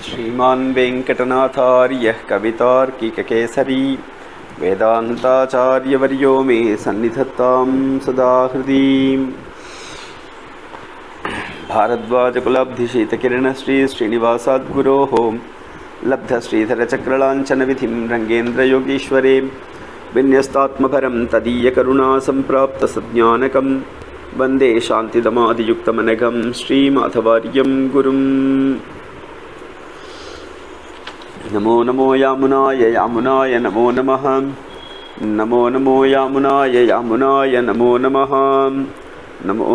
श्रीमान् वेङ्कटनाथार्यः कवितार्किककेसरी वेदान्ताचार्यवर्यो मे सन्निधत्तां सदा हृदीम् भारद्वाजकुलाब्धिशीतकिरणश्रीश्रीनिवासाद्गुरोः लब्धश्रीधरचक्रलाञ्छनविधिं रङ्गेन्द्रयोगीश्वरे विन्यस्तात्मभरं तदीयकरुणासम्प्राप्तसज्ञानकं वन्दे शान्तिदमादियुक्तमनघं श्रीमाधवार्यं गुरुम् नमो नमो यामुनाय यामुनाय नमो नमः नमो नमो यामुनाय यामुनाय नमो नमः नमो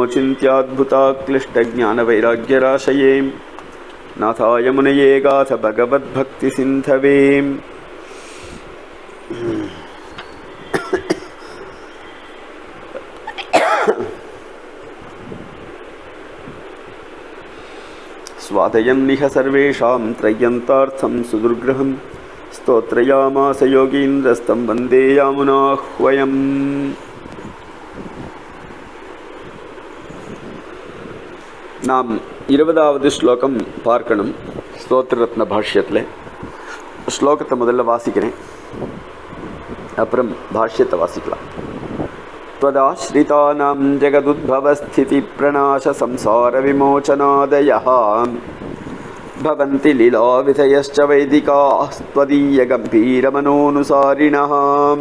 चिन्त्याद्भुताक्लिष्टज्ञानवैराग्यराशये नाथाय मुनये गाथ भगवद्भक्तिसिन्धवे स्वादयन्निह सर्वेषां त्रय्यन्तार्थं सुदुर्ग्रहं स्तोत्रयामास योगीन्द्रस्तं वन्दे यामुनाह्वयम् நாம் இருபதாவது ஸ்லோகம் பார்க்கணும் ஸ்தோத்திரத்ன பாஷ்யத்தில் ஸ்லோகத்தை முதல்ல வாசிக்கிறேன் அப்புறம் பாஷ்யத்தை வாசிக்கலாம் त्वदाश्रितानां जगदुद्भवस्थितिप्रणाशसंसारविमोचनादयः भवन्ति लीलाविधयश्च वैदिकाः त्वदीयगम्भीरमनोनुसारिणः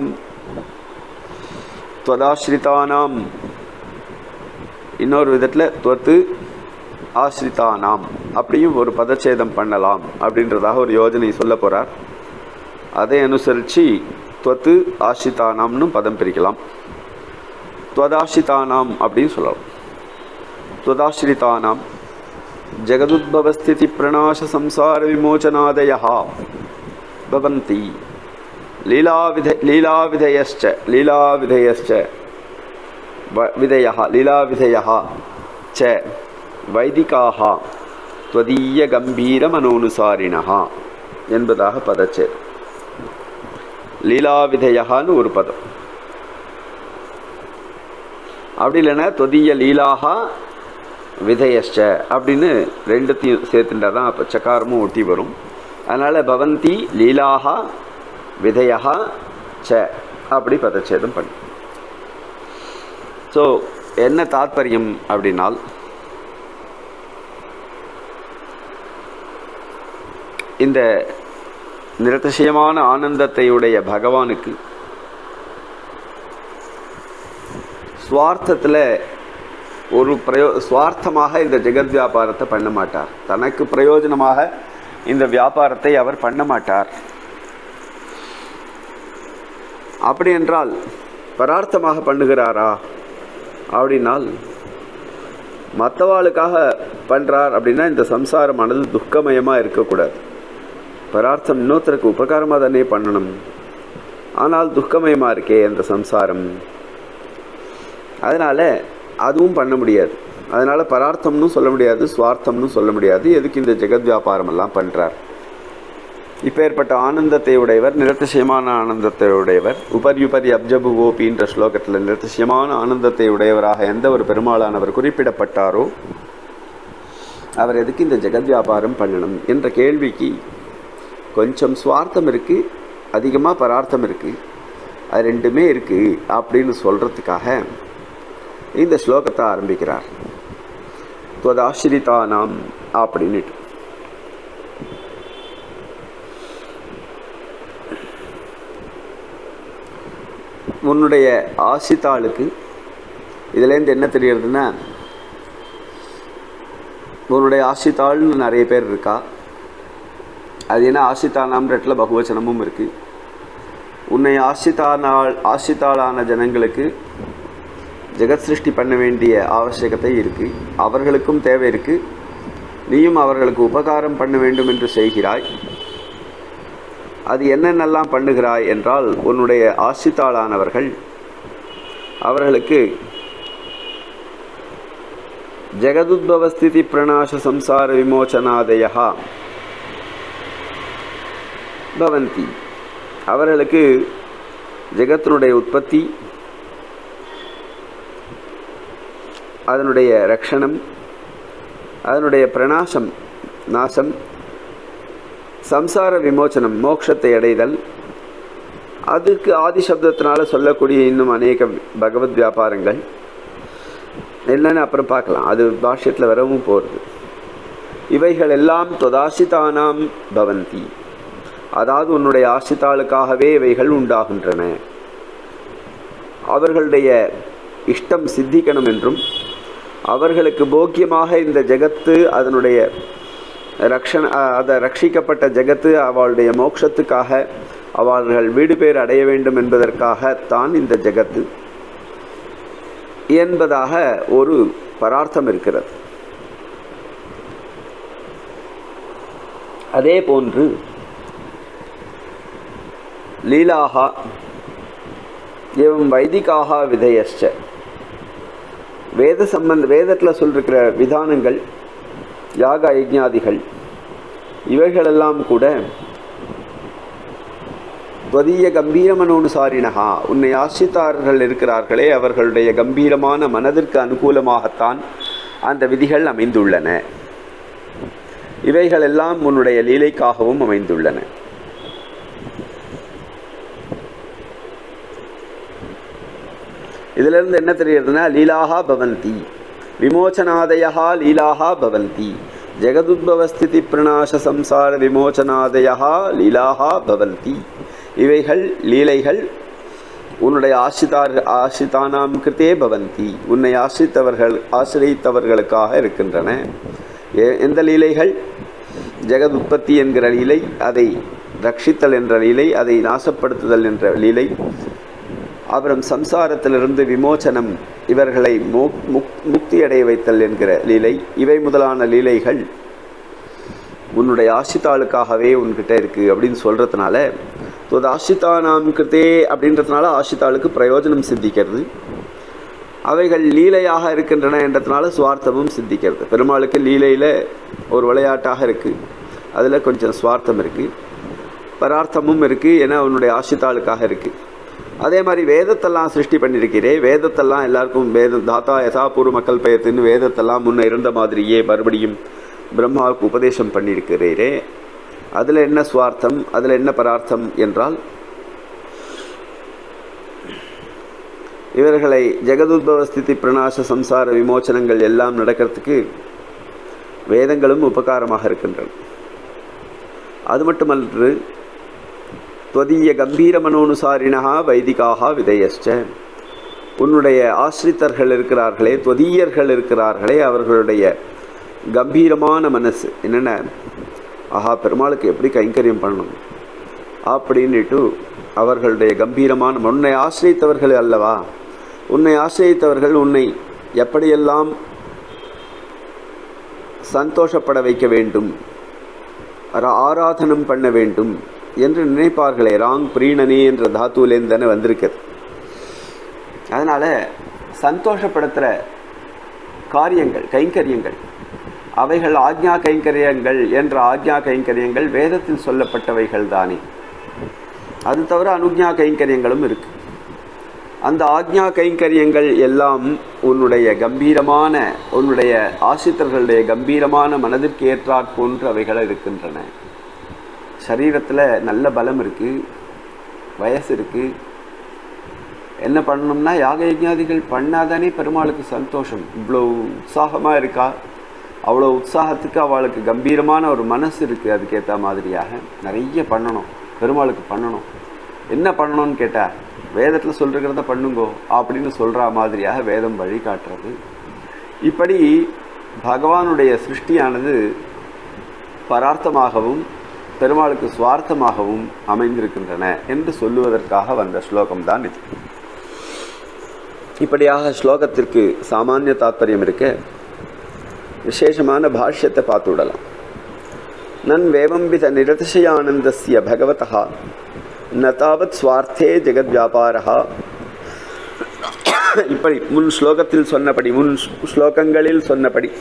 त्वदाश्रितानां இன்னொரு விதத்தில் துவத்து ஆஸ்ரிதானாம் அப்படியும் ஒரு பதச்சேதம் பண்ணலாம் அப்படின்றதாக ஒரு யோஜனை சொல்ல போகிறார் அதை அனுசரித்து துவத்து ஆஸ்ரிதானாம்னு பதம் பிரிக்கலாம் துவதாசிதானாம் அப்படின்னு சொல்லலாம் துவதாசிரிதானாம் ஜெகதுத்பவஸ்திதி பிரணாச சம்சார விமோச்சனாதயா பவந்தி லீலாவித லீலாவிதயश्च லீலாவிதயश्च விதயः லீலாவிதயः च வைதிகாः त्वदीयगम्भीरमनोनुसारिणः என்பதாக பதச்சேர் லீலாவிதயான்னு ஒரு பதம் அப்படி இல்லைன்னா தொதிய லீலாகா விதயஷ்ட அப்படின்னு ரெண்டுத்தையும் சேர்த்துட்டா தான் அப்போ சக்காரமும் ஒட்டி வரும் அதனால் பவந்தி லீலாகா விதயா ச அப்படி பதச்சேதம் பண்ணு ஸோ என்ன தாத்பரியம் அப்படின்னால் இந்த நிரதிசயமான ஆனந்தத்தையுடைய பகவானுக்கு சுவார்த்தத்தில் ஒரு பிரயோ சுவார்த்தமாக இந்த ஜெகத் வியாபாரத்தை பண்ண மாட்டார் தனக்கு பிரயோஜனமாக இந்த வியாபாரத்தை அவர் பண்ண மாட்டார் அப்படி என்றால் பரார்த்தமாக பண்ணுகிறாரா அப்படின்னால் மற்றவாளுக்காக பண்ணுறார் அப்படின்னா இந்த சம்சாரமானது துக்கமயமாக இருக்கக்கூடாது பரார்த்தம் இன்னொருத்தருக்கு உபகாரமாக தானே பண்ணணும் ஆனால் துக்கமயமாக இருக்கே அந்த சம்சாரம் அதனால் அதுவும் பண்ண முடியாது அதனால் பரார்த்தம்னு சொல்ல முடியாது சுவார்த்தம்னு சொல்ல முடியாது எதுக்கு இந்த ஜெகத் வியாபாரமெல்லாம் பண்ணுறார் இப்போ ஏற்பட்ட ஆனந்தத்தை உடையவர் நிரதிசயமான ஆனந்தத்தை உடையவர் உபர்யுபரி அப்ஜபு ஓபின்ற ஸ்லோகத்தில் நிரதிசயமான ஆனந்தத்தை உடையவராக எந்த ஒரு பெருமாளானவர் குறிப்பிடப்பட்டாரோ அவர் எதுக்கு இந்த ஜெகத் வியாபாரம் பண்ணணும் என்ற கேள்விக்கு கொஞ்சம் சுவார்த்தம் இருக்குது அதிகமாக பரார்த்தம் இருக்குது அது ரெண்டுமே இருக்குது அப்படின்னு சொல்கிறதுக்காக இந்த ஸ்லோகத்தை ஆரம்பிக்கிறார் துவதாசிரிதானாம் அப்படின்னுட்டு உன்னுடைய ஆசித்தாளுக்கு இதுலேருந்து என்ன தெரியறதுன்னா உன்னுடைய ஆசித்தாள்னு நிறைய பேர் இருக்கா அது என்ன ஆசித்தானாம்ன்றட்டில் பகுவச்சனமும் இருக்குது உன்னை ஆசித்தானால் ஆசித்தாளான ஜனங்களுக்கு ஜெகத் சிருஷ்டி பண்ண வேண்டிய ஆவசியகத்தை இருக்குது அவர்களுக்கும் தேவை இருக்குது நீயும் அவர்களுக்கு உபகாரம் பண்ண வேண்டும் என்று செய்கிறாய் அது என்னென்னலாம் பண்ணுகிறாய் என்றால் உன்னுடைய ஆசித்தாளானவர்கள் அவர்களுக்கு ஜெகதுத்பவஸ்திதி பிரணாச சம்சார விமோச்சனாதயா பவந்தி அவர்களுக்கு ஜெகத்தினுடைய உற்பத்தி அதனுடைய ரக்ஷணம் அதனுடைய பிரணாசம் நாசம் சம்சார விமோச்சனம் மோட்சத்தை அடைதல் அதுக்கு ஆதி சப்தத்தினால சொல்லக்கூடிய இன்னும் அநேக பகவத் வியாபாரங்கள் என்னன்னு அப்புறம் பார்க்கலாம் அது பாஷ்யத்தில் வரவும் போகிறது இவைகள் எல்லாம் தொதாசிதானாம் பவந்தி அதாவது உன்னுடைய ஆசித்தாளுக்காகவே இவைகள் உண்டாகின்றன அவர்களுடைய இஷ்டம் சித்திக்கணும் என்றும் அவர்களுக்கு போக்கியமாக இந்த ஜெகத்து அதனுடைய ரக்ஷண அதை ரட்சிக்கப்பட்ட ஜெகத்து அவளுடைய மோட்சத்துக்காக அவர்கள் வீடு பேர் அடைய வேண்டும் என்பதற்காகத்தான் இந்த ஜெகத்து என்பதாக ஒரு பரார்த்தம் இருக்கிறது அதே போன்று லீலாகா எவம் வைதிகாக விதையச்ச வேத சம்பந்த வேதத்தில் சொல்லிருக்கிற விதானங்கள் யாக யஜ்ஞாதிகள் இவைகளெல்லாம் கூட துவதீய கம்பீரமனோனுசாரினகா உன்னை ஆசித்தார்கள் இருக்கிறார்களே அவர்களுடைய கம்பீரமான மனதிற்கு அனுகூலமாகத்தான் அந்த விதிகள் அமைந்துள்ளன இவைகள் எல்லாம் உன்னுடைய லீலைக்காகவும் அமைந்துள்ளன இதிலிருந்து என்ன தெரிகிறதுனா லீலாகா பவந்தி விமோச்சனாதயா லீலாகா பவந்தி ஜெகதுத்பவஸ்திதி பிரணாச சம்சார விமோச்சனாதயா லீலாகா பவந்தி இவைகள் லீலைகள் உன்னுடைய ஆசிதார் ஆசிதானாம் கிருத்தே பவந்தி உன்னை ஆசித்தவர்கள் ஆசிரியத்தவர்களுக்காக இருக்கின்றன எ- எந்த லீலைகள் ஜெகத் உற்பத்தி என்கிற லீலை அதை ரட்சித்தல் என்ற லீலை அதை நாசப்படுத்துதல் என்ற லீலை அப்புறம் சம்சாரத்திலிருந்து விமோச்சனம் இவர்களை மோ முக் முக்தி அடைய வைத்தல் என்கிற லீலை இவை முதலான லீலைகள் உன்னுடைய ஆசித்தாளுக்காகவே உன்கிட்ட இருக்கு அப்படின்னு சொல்றதுனால அது ஆசித்தானாம் கிருத்தே அப்படின்றதுனால ஆசித்தாளுக்கு பிரயோஜனம் சித்திக்கிறது அவைகள் லீலையாக இருக்கின்றன என்றதுனால சுவார்த்தமும் சித்திக்கிறது பெருமாளுக்கு லீலையில் ஒரு விளையாட்டாக இருக்குது அதில் கொஞ்சம் சுவார்த்தம் இருக்குது பரார்த்தமும் இருக்குது ஏன்னா அவனுடைய ஆசித்தாளுக்காக இருக்குது அதே மாதிரி வேதத்தெல்லாம் சிருஷ்டி பண்ணியிருக்கிறே வேதத்தெல்லாம் எல்லாருக்கும் வேத தாத்தா யசாபூர்வ மக்கள் பெயர்த்துன்னு வேதத்தெல்லாம் முன்ன இருந்த மாதிரியே மறுபடியும் பிரம்மாவுக்கு உபதேசம் பண்ணியிருக்கிறீரே அதில் என்ன சுவார்த்தம் அதில் என்ன பரார்த்தம் என்றால் இவர்களை ஜெகதுத்பவ ஸ்திதி பிரணாச சம்சார விமோச்சனங்கள் எல்லாம் நடக்கிறதுக்கு வேதங்களும் உபகாரமாக இருக்கின்றன அது மட்டுமன்று துவதீய கம்பீர மனோனுசாரிணா வைதிகாக விதையச்ச உன்னுடைய ஆசிரித்தர்கள் இருக்கிறார்களே துவதீயர்கள் இருக்கிறார்களே அவர்களுடைய கம்பீரமான மனசு என்னென்ன ஆஹா பெருமாளுக்கு எப்படி கைங்கரியம் பண்ணணும் அப்படின்னுட்டு அவர்களுடைய கம்பீரமான உன்னை ஆசிரியத்தவர்கள் அல்லவா உன்னை ஆசிரியத்தவர்கள் உன்னை எப்படியெல்லாம் சந்தோஷப்பட வைக்க வேண்டும் அர- ஆராதனம் பண்ண வேண்டும் என்று நினைப்பார்களே ராங் பிரீணனே என்ற தாத்துலேருந்து தானே வந்திருக்குது அதனால் சந்தோஷப்படுத்துகிற காரியங்கள் கைங்கரியங்கள் அவைகள் ஆக்ஞா கைங்கரியங்கள் என்ற ஆக்ஞா கைங்கரியங்கள் வேதத்தில் சொல்லப்பட்டவைகள் தானே அது தவிர அனுஜ்ஞா கைங்கரியங்களும் இருக்கு அந்த ஆக்ஞா கைங்கரியங்கள் எல்லாம் உன்னுடைய கம்பீரமான உன்னுடைய ஆசிரியர்களுடைய கம்பீரமான மனதிற்கு ஏற்றாற் போன்று அவைகள் இருக்கின்றன சரீரத்தில் நல்ல பலம் இருக்கு வயசு இருக்கு என்ன பண்ணணும்னா யாக யஜ்ஞாதிகள் பண்ணாதானே பெருமாளுக்கு சந்தோஷம் இவ்வளோ உற்சாகமாக இருக்கா அவ்வளோ உற்சாகத்துக்கு அவளுக்கு கம்பீரமான ஒரு மனசு இருக்குது அதுக்கேற்ற மாதிரியாக நிறைய பண்ணணும் பெருமாளுக்கு பண்ணணும் என்ன பண்ணணும்னு கேட்டால் வேதத்தில் சொல்லிருக்கிறத பண்ணுங்கோ அப்படின்னு சொல்கிற மாதிரியாக வேதம் வழிகாட்டுறது இப்படி பகவானுடைய சிருஷ்டியானது பரார்த்தமாகவும் பெருமாளுக்கு சுவார்த்தமாகவும் அமைந்திருக்கின்றன என்று சொல்லுவதற்காக வந்த ஸ்லோகம்தான் இது இப்படியாக ஸ்லோகத்திற்கு சாமானிய தாத்பரியம் இருக்க விசேஷமான பாஷ்யத்தை பார்த்து விடலாம் நன் வேவம்பித நிரதிசயானந்தஸ்ய பகவதா ந தாவத் ஸ்வார்த்தே ஜெகத் வியாபாரா இப்படி முன் ஸ்லோகத்தில் சொன்னபடி முன் ஸ்லோகங்களில் சொன்னபடி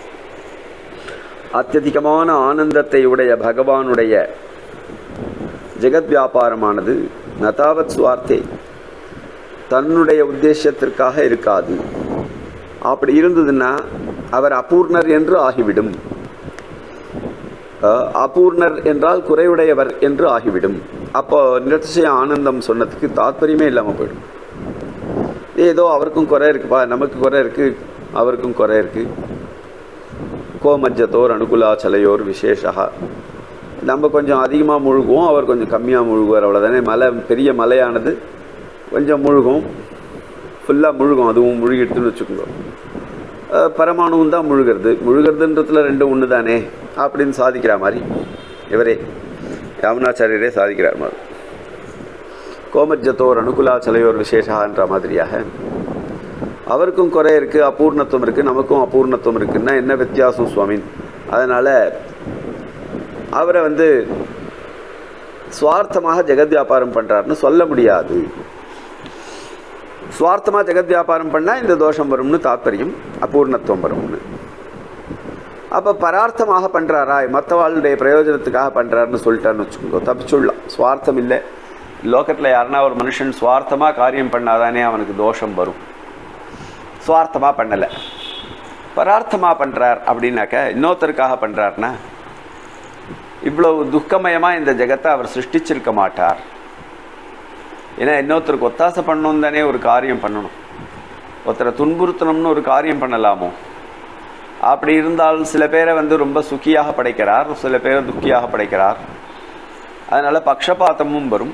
அत्यதிகமான ஆனந்தத்தை உடைய பகவானுடைய ஜெகத் வியாபாரமானது நதாவத் சுவார்த்தே தன்னுடைய உத்தேசத்திற்காக இருக்காது அப்படி இருந்ததுன்னா அவர் அபூர்ணர் என்று ஆகிவிடும் அஹ், அபூர்ணர் என்றால் குறைவுடையவர் என்று ஆகிவிடும் அப்போ நிரதிசய ஆனந்தம் சொன்னதுக்கு தாத்பரியமே இல்லாமல் போயிடும் ஏதோ அவருக்கும் குறை இருக்குப்பா நமக்கு குறை இருக்கு அவருக்கும் குறை இருக்கு கோமஜ்ஜத்தோர் அனுகுலாச்சலையோர் விசேஷா நம்ம கொஞ்சம் அதிகமாக முழுகுவோம் அவர் கொஞ்சம் கம்மியாக முழுகுவார் அவ்வளோதானே மலை பெரிய மலையானது கொஞ்சம் முழுகும் ஃபுல்லாக முழுகும் அதுவும் முழுகிடுதுன்னு வச்சுக்கோங்க அஹ் பரமாணுவும் தான் முழுகிறது முழுகிறதுன்றதுல ரெண்டும் ஒன்று தானே அப்படின்னு சாதிக்கிற மாதிரி இவரே யாமுனாச்சாரியரே சாதிக்கிறார் மாதிரி கோமஜ்ஜத்தோர் அனுகுலாச்சலையோர் விசேஷான்ற மாதிரியாக அவருக்கும் குறை இருக்குது அபூர்ணத்துவம் இருக்குது நமக்கும் அபூர்ணத்துவம் இருக்குன்னா என்ன வித்தியாசம் சுவாமி அதனால் அவரை வந்து சுவார்த்தமாக ஜெகத் வியாபாரம் பண்ணுறாருன்னு சொல்ல முடியாது சுவார்த்தமாக ஜெகத் வியாபாரம் பண்ணால் இந்த தோஷம் வரும்னு தாத்பரியம் அபூர்ணத்துவம் வரும்னு அப்போ பரார்த்தமாக பண்ணுறாரா மற்றவாளுடைய பிரயோஜனத்துக்காக பண்ணுறாருன்னு சொல்லிட்டாருன்னு வச்சுக்கோங்க தப்பிச்சுடலாம் சுவார்த்தம் இல்லை லோகத்தில் யாருன்னா ஒரு மனுஷன் சுவார்த்தமாக காரியம் பண்ணாதானே அவனுக்கு தோஷம் வரும் சுவார்த்தமாக பண்ணலை பரார்த்தமாக பண்ணுறார் அப்படின்னாக்க இன்னொருத்தருக்காக பண்ணுறாருன்னா இவ்வளவு துக்கமயமாக இந்த ஜெகத்தை அவர் சிருஷ்டிச்சிருக்க மாட்டார் ஏன்னா இன்னொருத்தருக்கு ஒத்தாசை பண்ணணும் தானே ஒரு காரியம் பண்ணணும் ஒருத்தரை துன்புறுத்தணும்னு ஒரு காரியம் பண்ணலாமோ அப்படி இருந்தால் சில பேரை வந்து ரொம்ப சுக்கியாக படைக்கிறார் சில பேரை துக்கியாக படைக்கிறார் அதனால பக்ஷபாதமும் வரும்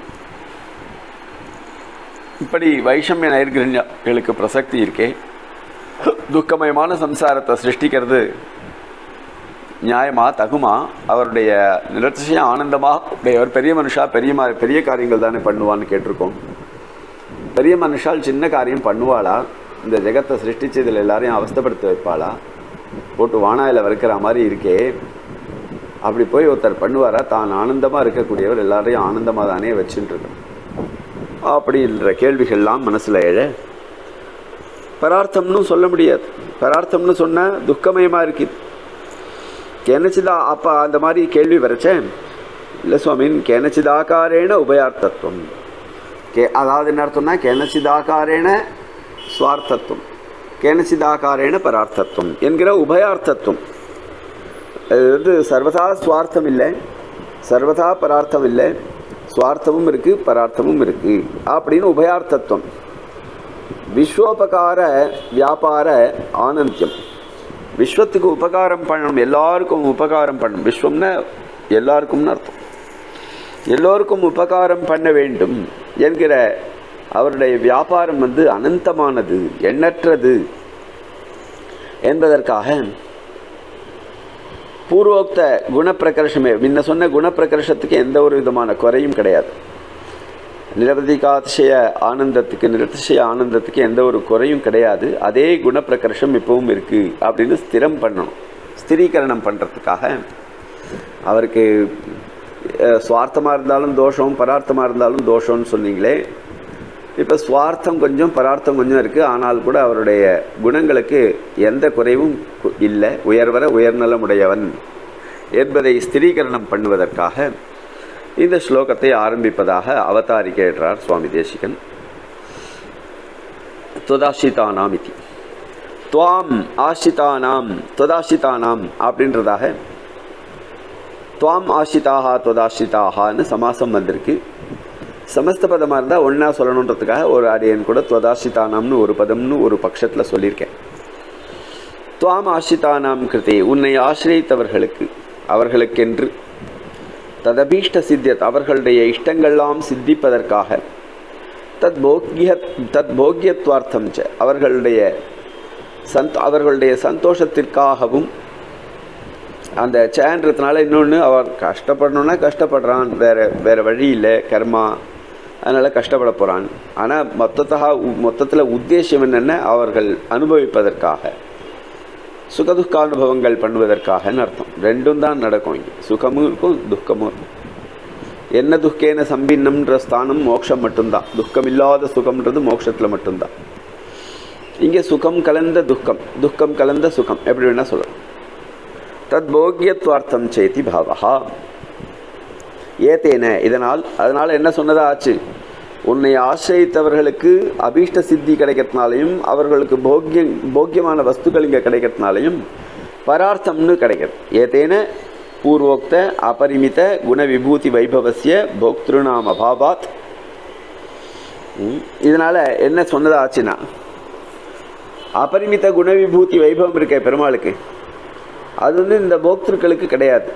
இப்படி வைஷமிய நைர்கிரண்யங்களுக்கு பிரசக்தி இருக்கே துக்கமயமான சம்சாரத்தை சிருஷ்டிக்கிறது நியாயமா தகுமா அவருடைய நிலத்திசைய ஆனந்தமாக உடையவர் பெரிய மனுஷா பெரிய மா- பெரிய காரியங்கள் தானே பண்ணுவான்னு கேட்டிருக்கோம் பெரிய மனுஷால் சின்ன காரியம் பண்ணுவாளா இந்த ஜெகத்தை சிருஷ்டிச்சு இதில் எல்லாரையும் அவஸ்தைப்படுத்த வைப்பாளா போட்டு வானாயில் வறுக்கிற மாதிரி இருக்கே அப்படி போய் ஒருத்தர் பண்ணுவாரா தான் ஆனந்தமாக இருக்கக்கூடியவர் எல்லாரையும் ஆனந்தமாக தானே வச்சுட்டு இருக்கணும் அப்படின்ற கேள்விகள்லாம் மனசில் எழ பரார்த்தம்னு சொல்ல முடியாது பரார்த்தம்னு சொன்னால் துக்கமயமாக இருக்குது கேனச்சிதா அப்போ அந்த மாதிரி கேள்வி வரைச்சேன் இல்லை சுவாமின் கேனச்சிதாக்காரேன உபயார்த்தத்துவம் கே அதாவது என்ன அர்த்தம்னா கேனச்சிதாக்காரேன சுவார்த்தத்துவம் கேனச்சிதாக்காரேன பரார்த்தத்துவம் என்கிற உபயார்த்தத்துவம் அது வந்து சர்வதா சுவார்த்தம் இல்லை சர்வதா பரார்த்தம் இல்லை சுவார்த்தமும் இருக்குது பரார்த்தமும் இருக்குது அப்படின்னு உபயார்த்தத்துவம் விஸ்வோபகார வியாபார ஆனந்தியம் விஸ்வத்துக்கு உபகாரம் பண்ணணும் எல்லாருக்கும் உபகாரம் பண்ணணும் விஸ்வம்னா எல்லாருக்கும்னு அர்த்தம் எல்லோருக்கும் உபகாரம் பண்ண வேண்டும் என்கிற அவருடைய வியாபாரம் வந்து அனந்தமானது எண்ணற்றது என்பதற்காக பூர்வோக்த குணப்பிரகர்ஷமே முன்ன சொன்ன குணப்பிரகர்ஷத்துக்கு எந்த ஒரு விதமான குறையும் கிடையாது நிரவதிகாதிசய ஆனந்தத்துக்கு நிரதிசய ஆனந்தத்துக்கு எந்த ஒரு குறையும் கிடையாது அதே குணப்பிரகர்ஷம் இப்பவும் இருக்கு அப்படின்னு ஸ்திரம் பண்ணணும் ஸ்திரீகரணம் பண்ணுறதுக்காக அவருக்கு அஹ், சுவார்த்தமா இருந்தாலும் தோஷம் பரார்த்தமா இருந்தாலும் தோஷம்னு சொன்னீங்களே இப்போ சுவார்த்தம் கொஞ்சம் பரார்த்தம் கொஞ்சம் இருக்குது ஆனால் கூட அவருடைய குணங்களுக்கு எந்த குறைவும் கு- இல்லை உயர்வர உயர்நலமுடையவன் என்பதை ஸ்திரீகரணம் பண்ணுவதற்காக இந்த ஸ்லோகத்தை ஆரம்பிப்பதாக அவதாரிக்கிறார் சுவாமி தேசிகன் துவதாசிதானாம் இதி துவாம் ஆசிதானாம் துவதாசிதானாம் அப்படின்றதாக துவாம் ஆசிதாகா துவதாசிதாகான்னு சமாசம் வந்திருக்கு சமஸ்த பதமாக இருந்தால் ஒன்றா சொல்லணுன்றதுக்காக ஒரு அடியன் கூட துவதாசிதானாம்னு ஒரு பதம்னு ஒரு பட்சத்தில் சொல்லியிருக்கேன் துவாம் ஆசிதானாம் கிருதே உன்னை ஆசிரியத்தவர்களுக்கு அவர்களுக்கென்று ததபீஷ்ட சித்தியத் அவர்களுடைய இஷ்டங்கள்லாம் சித்திப்பதற்காக தத் போக்கிய தத் போக்கியத்வார்த்தம் ச அவர்களுடைய சந்த் அவர்களுடைய சந்தோஷத்திற்காகவும் அந்த சேன்றதுனால இன்னொன்று அவர் கஷ்டப்படணுன்னா கஷ்டப்படுறான் வேற வேற வழி இல்லை கர்மா அதனால் கஷ்டப்பட போகிறான் ஆனால் மொத்தத்தா மொத்தத்தில் உத்தேசம் என்னென்ன அவர்கள் அனுபவிப்பதற்காக சுகதுக்க அனுபவங்கள் பண்ணுவதற்காகன்னு அர்த்தம் ரெண்டும் தான் நடக்கும் இங்கே சுகமும் இருக்கும் துக்கமும் இருக்கும் என்ன துக்கேன சம்பின்னம்ன்ற ஸ்தானம் மோட்சம் மட்டும்தான் துக்கம் இல்லாத சுகம்ன்றது மோட்சத்தில் மட்டும்தான் இங்கே சுகம் கலந்த துக்கம் துக்கம் கலந்த சுகம் எப்படி வேணால் சொல்லலாம் தத் போக்கியத்வார்த்தம் சேதி பாவகா ஏத்தேன இதனால் அதனால் என்ன சொன்னதா ஆச்சு உன்னை ஆசிரியத்தவர்களுக்கு அபீஷ்ட சித்தி கிடைக்கிறதுனாலையும் அவர்களுக்கு போக்கியம் போக்கியமான வஸ்துக்கள் இங்கே கிடைக்கிறதுனாலையும் பரார்த்தம்னு கிடைக்கிறது ஏத்தேன பூர்வோக்த அபரிமித குண விபூதி வைபவசிய போக்திருநாம் அபாபாத் ம், இதனால என்ன சொன்னதா ஆச்சுன்னா அபரிமித குண விபூதி வைபவம் இருக்க பெருமாளுக்கு அது வந்து இந்த போக்திருக்களுக்கு கிடையாது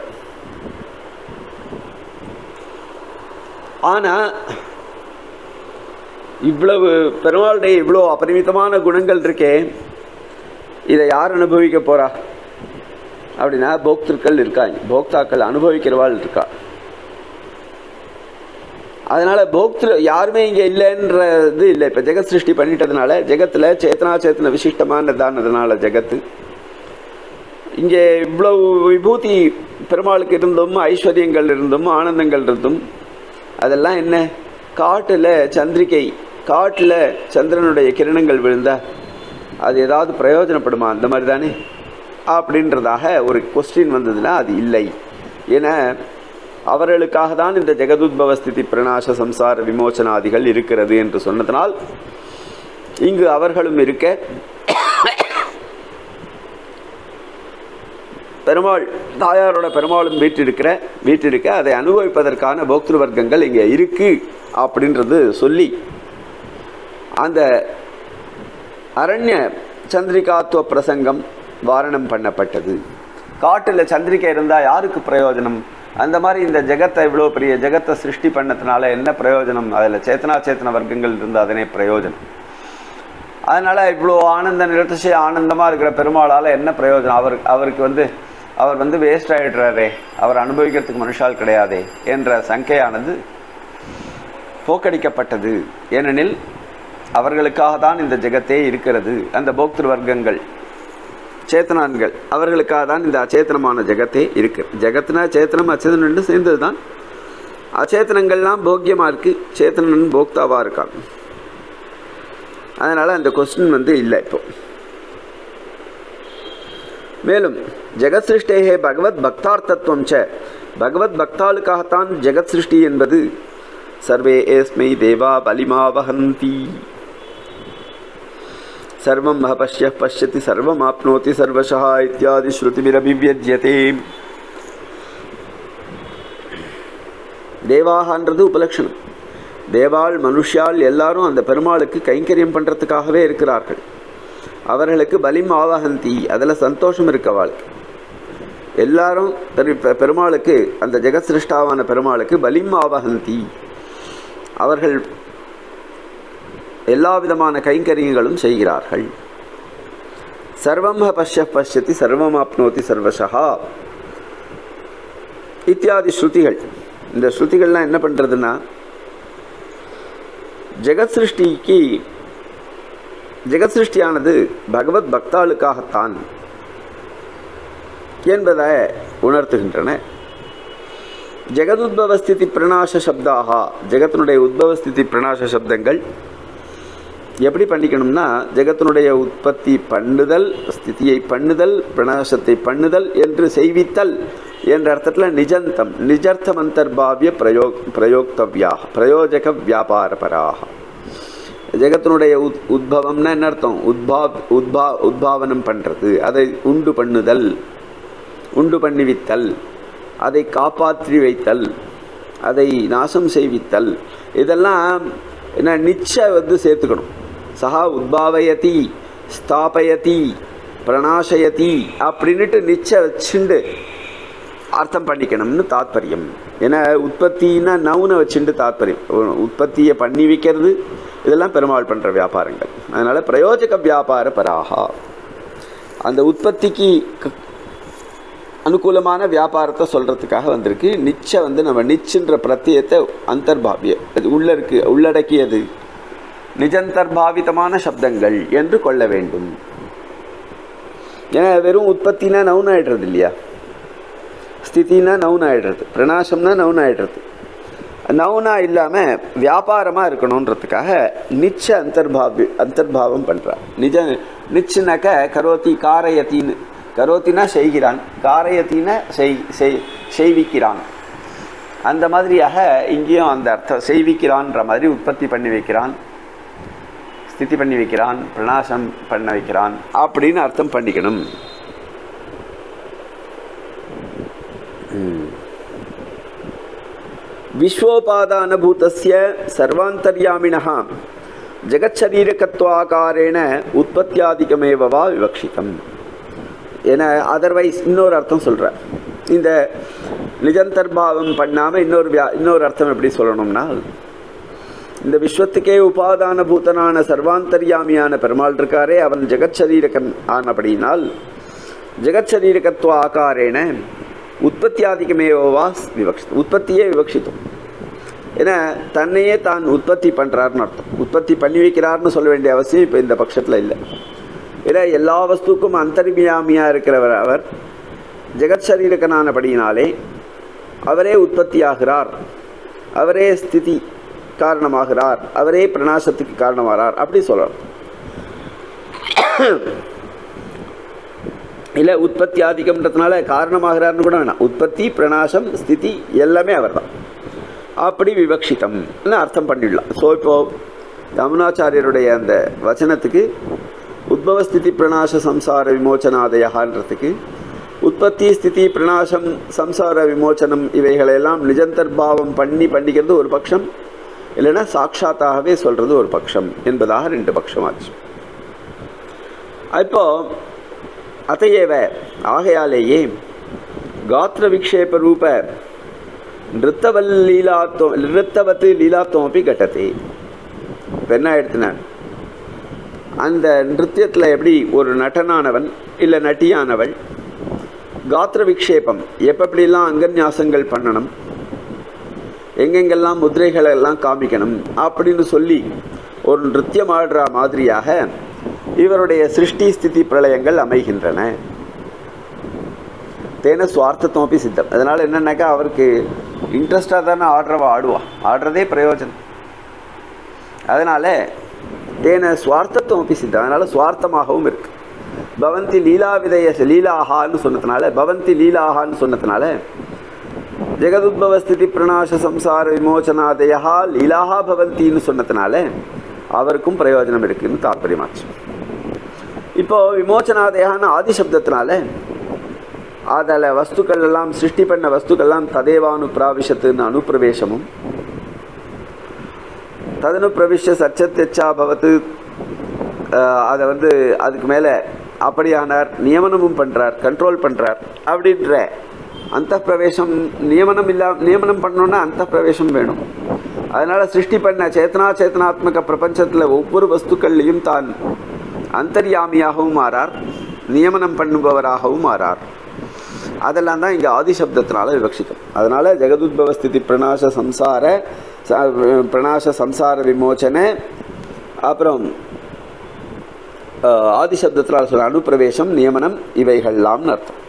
ஆனா இவ்வளவு பெருமாளுடைய இவ்வளோ அபரிமிதமான குணங்கள் இருக்கே இதை யார் அனுபவிக்க போறா அப்படின்னா போக்திருக்கள் இருக்காங்க போக்தாக்கள் அனுபவிக்கிறவாள் இருக்கா அதனால போக்திரு யாருமே இங்க இல்லைன்றது இல்லை இப்ப ஜெகத் சிருஷ்டி பண்ணிட்டதுனால ஜெகத்துல சேத்தனா சேத்தன விசிஷ்டமானதானதுனால ஜெகத்து இங்கே இவ்வளவு விபூதி பெருமாளுக்கு இருந்தும் ஐஸ்வர்யங்கள் இருந்தும் ஆனந்தங்கள் இருந்தும் அதெல்லாம் என்ன காட்டுல சந்திரிகை காட்டுல சந்திரனுடைய கிரணங்கள் விழுந்தா அது ஏதாவது பிரயோஜனப்படுமா அந்த மாதிரி தானே அப்படின்றதாக ஒரு கொஸ்டின் வந்ததுன்னா அது இல்லை ஏன்னா அவர்களுக்காக தான் இந்த ஜெகதுத்பவ ஸ்திதி பிரணாச சம்சார விமோசனாதிகள் இருக்கிறது என்று சொன்னதனால் இங்கு அவர்களும் இருக்க பெருமாள் தாயாரோட பெருமாளும் வீட்டிருக்கிற வீட்டிருக்க அதை அனுபவிப்பதற்கான போக்திரு வர்க்கங்கள் இங்கே இருக்கு அப்படின்றது சொல்லி அந்த அரண்ய சந்திரிகாத்துவ பிரசங்கம் வாரணம் பண்ணப்பட்டது காட்டில் சந்திரிகை இருந்தால் யாருக்கு பிரயோஜனம் அந்த மாதிரி இந்த ஜெகத்தை இவ்வளோ பெரிய ஜெகத்தை சிருஷ்டி பண்ணதுனால என்ன பிரயோஜனம் அதில் சேத்தனா சேத்தன வர்க்கங்கள் இருந்தால் அதனே பிரயோஜனம் அதனால இவ்வளோ ஆனந்த நிரட்டசை ஆனந்தமாக இருக்கிற பெருமாளால் என்ன பிரயோஜனம் அவர் அவருக்கு வந்து அவர் வந்து வேஸ்ட் ஆகிடுறாரே அவர் அனுபவிக்கிறதுக்கு மனுஷால் கிடையாதே என்ற சங்கையானது போக்கடிக்கப்பட்டது ஏனெனில் அவர்களுக்காக தான் இந்த ஜெகத்தே இருக்கிறது அந்த போக்திரு வர்க்கங்கள் சேத்தனான்கள் அவர்களுக்காக தான் இந்த அச்சேத்தனமான ஜெகத்தே இருக்கு ஜெகத்னா சேத்தனம் அச்சேதனம் சேர்ந்தது தான் அச்சேத்தனங்கள்லாம் போக்கியமாக இருக்கு சேத்தனன் போக்தாவாக இருக்காங்க அதனால் அந்த கொஸ்டின் வந்து இல்லை இப்போ மேலும் ஜெகத் சிருஷ்டேகே பகவத் பக்தார்த்தத்துவம் ச பகவத் பக்தாளுக்காகத்தான் ஜெகத் சிருஷ்டி என்பது சர்வே ஏஸ்மை தேவா பலிமா வகந்தி சர்வம் மக பஷ்ய பஷ்யதி சர்வம் ஆப்னோதி சர்வசா இத்தியாதி ஸ்ருதிபிரபிவியஜ்யதே தேவாகன்றது உபலட்சணம் தேவாள் மனுஷால் எல்லாரும் அந்த பெருமாளுக்கு கைங்கரியம் பண்ணுறதுக்காகவே இருக்கிறார்கள் அவர்களுக்கு பலிம் ஆவகந்தி அதில் சந்தோஷம் இருக்கு அவளுக்கு எல்லாரும் பெரு பெ- பெருமாளுக்கு அந்த ஜெகத் சிருஷ்டாவான பெருமாளுக்கு பலிம் ஆவகந்தி அவர்கள் எல்லா விதமான கைங்கரியங்களும் செய்கிறார்கள் சர்வம் ஹ பஷ்ய பஷ்யதி சர்வம் ஆப்னோதி சர்வசா இத்தியாதி ஸ்ருதிகள் இந்த ஸ்ருதிகள்லாம் என்ன பண்ணுறதுன்னா ஜெகத் சிருஷ்டிக்கு ஜெகத் சிருஷ்டியானது பகவத் பக்தாளுக்காகத்தான் என்பதை உணர்த்துகின்றன ஜெகதுத்பவஸ்திதி பிரணாச சப்தாக ஜெகத்தினுடைய உத்பவஸ்திதி பிரணாச சப்தங்கள் எப்படி பண்ணிக்கணும்னா ஜெகத்தினுடைய உற்பத்தி பண்ணுதல் ஸ்திதியை பண்ணுதல் பிரணாசத்தை பண்ணுதல் என்று செய்வித்தல் என்ற அர்த்தத்தில் நிஜந்தம் நிஜர்த்தம் அந்தர்பாவிய பிரயோக் பிரயோக்தவ்யாக பிரயோஜக வியாபாரபராக ஜெகத்தினுடைய உத் உத்பவம்னா என்ன அர்த்தம் உத்பா உத்பா உத்பாவனம் பண்ணுறது அதை உண்டு பண்ணுதல் உண்டு பண்ணிவித்தல் அதை காப்பாற்றி வைத்தல் அதை நாசம் செய்வித்தல் இதெல்லாம் என்ன நிச்ச வந்து சேர்த்துக்கணும் சஹா உத்பாவயதி ஸ்தாபயதி பிரணாசயதி அப்படின்னுட்டு நிச்ச வச்சுண்டு அர்த்தம் பண்ணிக்கணும்னு தாத்பரியம் ஏன்னா உற்பத்தின்னா நவுனை வச்சுட்டு தாத்பரியம் உ- உற்பத்தியை பண்ணி வைக்கிறது இதெல்லாம் பெருமாள் பண்ணுற வியாபாரங்கள் அதனால் பிரயோஜக வியாபார பராகா அந்த உற்பத்திக்கு க- அனுகூலமான வியாபாரத்தை சொல்கிறதுக்காக வந்திருக்கு நிச்ச வந்து நம்ம நிச்சுன்ற பிரத்தியத்தை அந்தர்பாவிய அது உள்ள இருக்கு உள்ளடக்கியது நிஜந்தர்பாவிதமான சப்தங்கள் என்று கொள்ள வேண்டும் ஏன்னா வெறும் உற்பத்தினா நவுன் ஆயிடுறது இல்லையா ஸ்திதினா நவுன் ஆயிடுறது பிரணாசம்னா நவுன் ஆயிடுறது நவுனா இல்லாமல் வியாபாரமாக இருக்கணுன்றதுக்காக நிச்ச அந்தர்பாவி அந்தர்பாவம் பண்ணுறான் நிஜ நிச்சுனாக்க கரோத்தி காரயத்தின்னு கரோத்தினா செய்கிறான் காரயத்தின செய் செய் செய்விக்கிறான் அந்த மாதிரியாக இங்கேயும் அந்த அர்த்தம் செய்விக்கிறான்ற மாதிரி உற்பத்தி பண்ணி வைக்கிறான் ஸ்திதி பண்ணி வைக்கிறான் பிரணாசம் பண்ண வைக்கிறான் அப்படின்னு அர்த்தம் பண்ணிக்கணும் ம். விஸ்வோபாதானபூதஸ்ய சர்வாந்தர்யாமினः ஜெகச்சரீரகத்வாகாரேண உற்பத்தியாதிகமேவ வா விவக்ஷிதம் என அதர்வைஸ் இன்னொரு அர்த்தம் சொல்கிறார் இந்த நிஜந்தர்பாவம் பண்ணாமல் இன்னொரு வியா இன்னொரு அர்த்தம் எப்படி சொல்லணும்னா இந்த விஸ்வத்துக்கே உபாதான பூதனான சர்வாந்தர்யாமியான பெருமாள் இருக்காரே அவன் ஜெகச்சரீரகன் ஆனபடியினால் ஜெகச்சரீரகத்துவ ஆகாரேன உற்பத்தியாதிகமேவா விவக்ஷி உற்பத்தியே விவக்ஷித்தோம் ஏன்னா தன்னையே தான் உற்பத்தி பண்ணுறாருன்னு அர்த்தம் உற்பத்தி பண்ணி வைக்கிறார்னு சொல்ல வேண்டிய அவசியம் இப்போ இந்த பட்சத்தில் இல்லை ஏன்னா எல்லா வஸ்துக்கும் அந்தர்மியாமியாக இருக்கிறவர் அவர் ஜெகத்சரீரகனானபடியினாலே அவரே உற்பத்தியாகிறார் அவரே ஸ்திதி காரணமாகிறார் அவரே பிரணாசத்துக்கு காரணமாகிறார் அப்படி சொல்லலாம் இல்லை உற்பத்தி ஆதிக்கம்ன்றதுனால காரணமாகிறார்னு கூட வேணாம் உற்பத்தி பிரணாசம் ஸ்திதி எல்லாமே அவர் தான் அப்படி விவக்ஷிதம் அர்த்தம் பண்ணிடலாம் ஸோ இப்போ யமுனாச்சாரியருடைய அந்த வச்சனத்துக்கு உத்பவ ஸ்திதி பிரணாச சம்சார விமோச்சனாதயன்றதுக்கு உற்பத்தி ஸ்திதி பிரணாசம் சம்சார விமோச்சனம் இவைகளெல்லாம் நிஜந்தர்பாவம் பண்ணி பண்ணிக்கிறது ஒரு பட்சம் இல்லைன்னா சாட்சாத்தாகவே சொல்கிறது ஒரு பட்சம் என்பதாக ரெண்டு பட்சமாச்சு இப்போ அத்தையேவ ஆகையாலேயே காத்திர விக்ஷேப ரூப நிறுத்தவல் லீலாத்துவம் நிறுத்தவத்து லீலாத்துவம் அப்படி கட்டத்தை இப்போ என்ன ஆயிடுத்துன அந்த நிருத்தியத்தில் எப்படி ஒரு நடனானவன் இல்லை நட்டியானவள் காத்திர விக்ஷேபம் எப்படிலாம் அங்கன்யாசங்கள் பண்ணணும் எங்கெங்கெல்லாம் முதிரைகளை எல்லாம் காமிக்கணும் அப்படின்னு சொல்லி ஒரு நிருத்தியம் ஆடுற மாதிரியாக இவருடைய சிருஷ்டி ஸ்திதி பிரளயங்கள் அமைகின்றன தேன சுவார்த்தத்தோப்பி சித்தம் அதனால் என்னன்னாக்கா அவருக்கு இன்ட்ரெஸ்டாக தானே ஆடுறவ ஆடுவா ஆடுறதே பிரயோஜனம் அதனால் தேன சுவார்த்தத்துவப்பி சித்தம் அதனால் சுவார்த்தமாகவும் இருக்கு பவந்தி லீலா விதய லீலாஹான்னு சொன்னதுனால பவந்தி லீலாஹான்னு சொன்னதுனால ஜெகதுத்பவ ஸ்திதி பிரணாச சம்சார விமோச்சனாதயா லீலாஹா பவந்தின்னு சொன்னதுனால அவருக்கும் பிரயோஜனம் இருக்குன்னு தாற்பயமாச்சு இப்போ விமோச்சனாதயான்னு ஆதி சப்தத்தினால அதில் வஸ்துக்கள் எல்லாம் சிருஷ்டி பண்ண வஸ்துக்கள்லாம் ததேவானு பிராவிஷத்துன்னு அனுப்பிரவேசமும் ததனு பிரவிஷ சச்சத்தெச்சா பவத்து அதை வந்து அதுக்கு மேலே அப்படியானார் நியமனமும் பண்ணுறார் கண்ட்ரோல் பண்ணுறார் அப்படின்ற அந்த பிரவேசம் நியமனம் இல்லா நியமனம் பண்ணோன்னா அந்த பிரவேசம் வேணும் அதனால் சிருஷ்டி பண்ண சேத்தனா சேத்தனாத்மக பிரபஞ்சத்தில் ஒவ்வொரு வஸ்துக்கள்லையும் தான் அந்தர்யாமியாகவும் மாறார் நியமனம் பண்ணுபவராகவும் மாறார் அதெல்லாம் தான் இங்கே ஆதி சப்தத்தினால விவக்ஷித்தம் அதனால் ஜெகதுத்பவ ஸ்திதி பிரணாச சம்சார பிரணாச சம்சார விமோச்சன அப்புறம் ஆதி சப்தத்தினால் சொல்ல அனுப்பிரவேசம் நியமனம் இவைகள்லாம்னு அர்த்தம்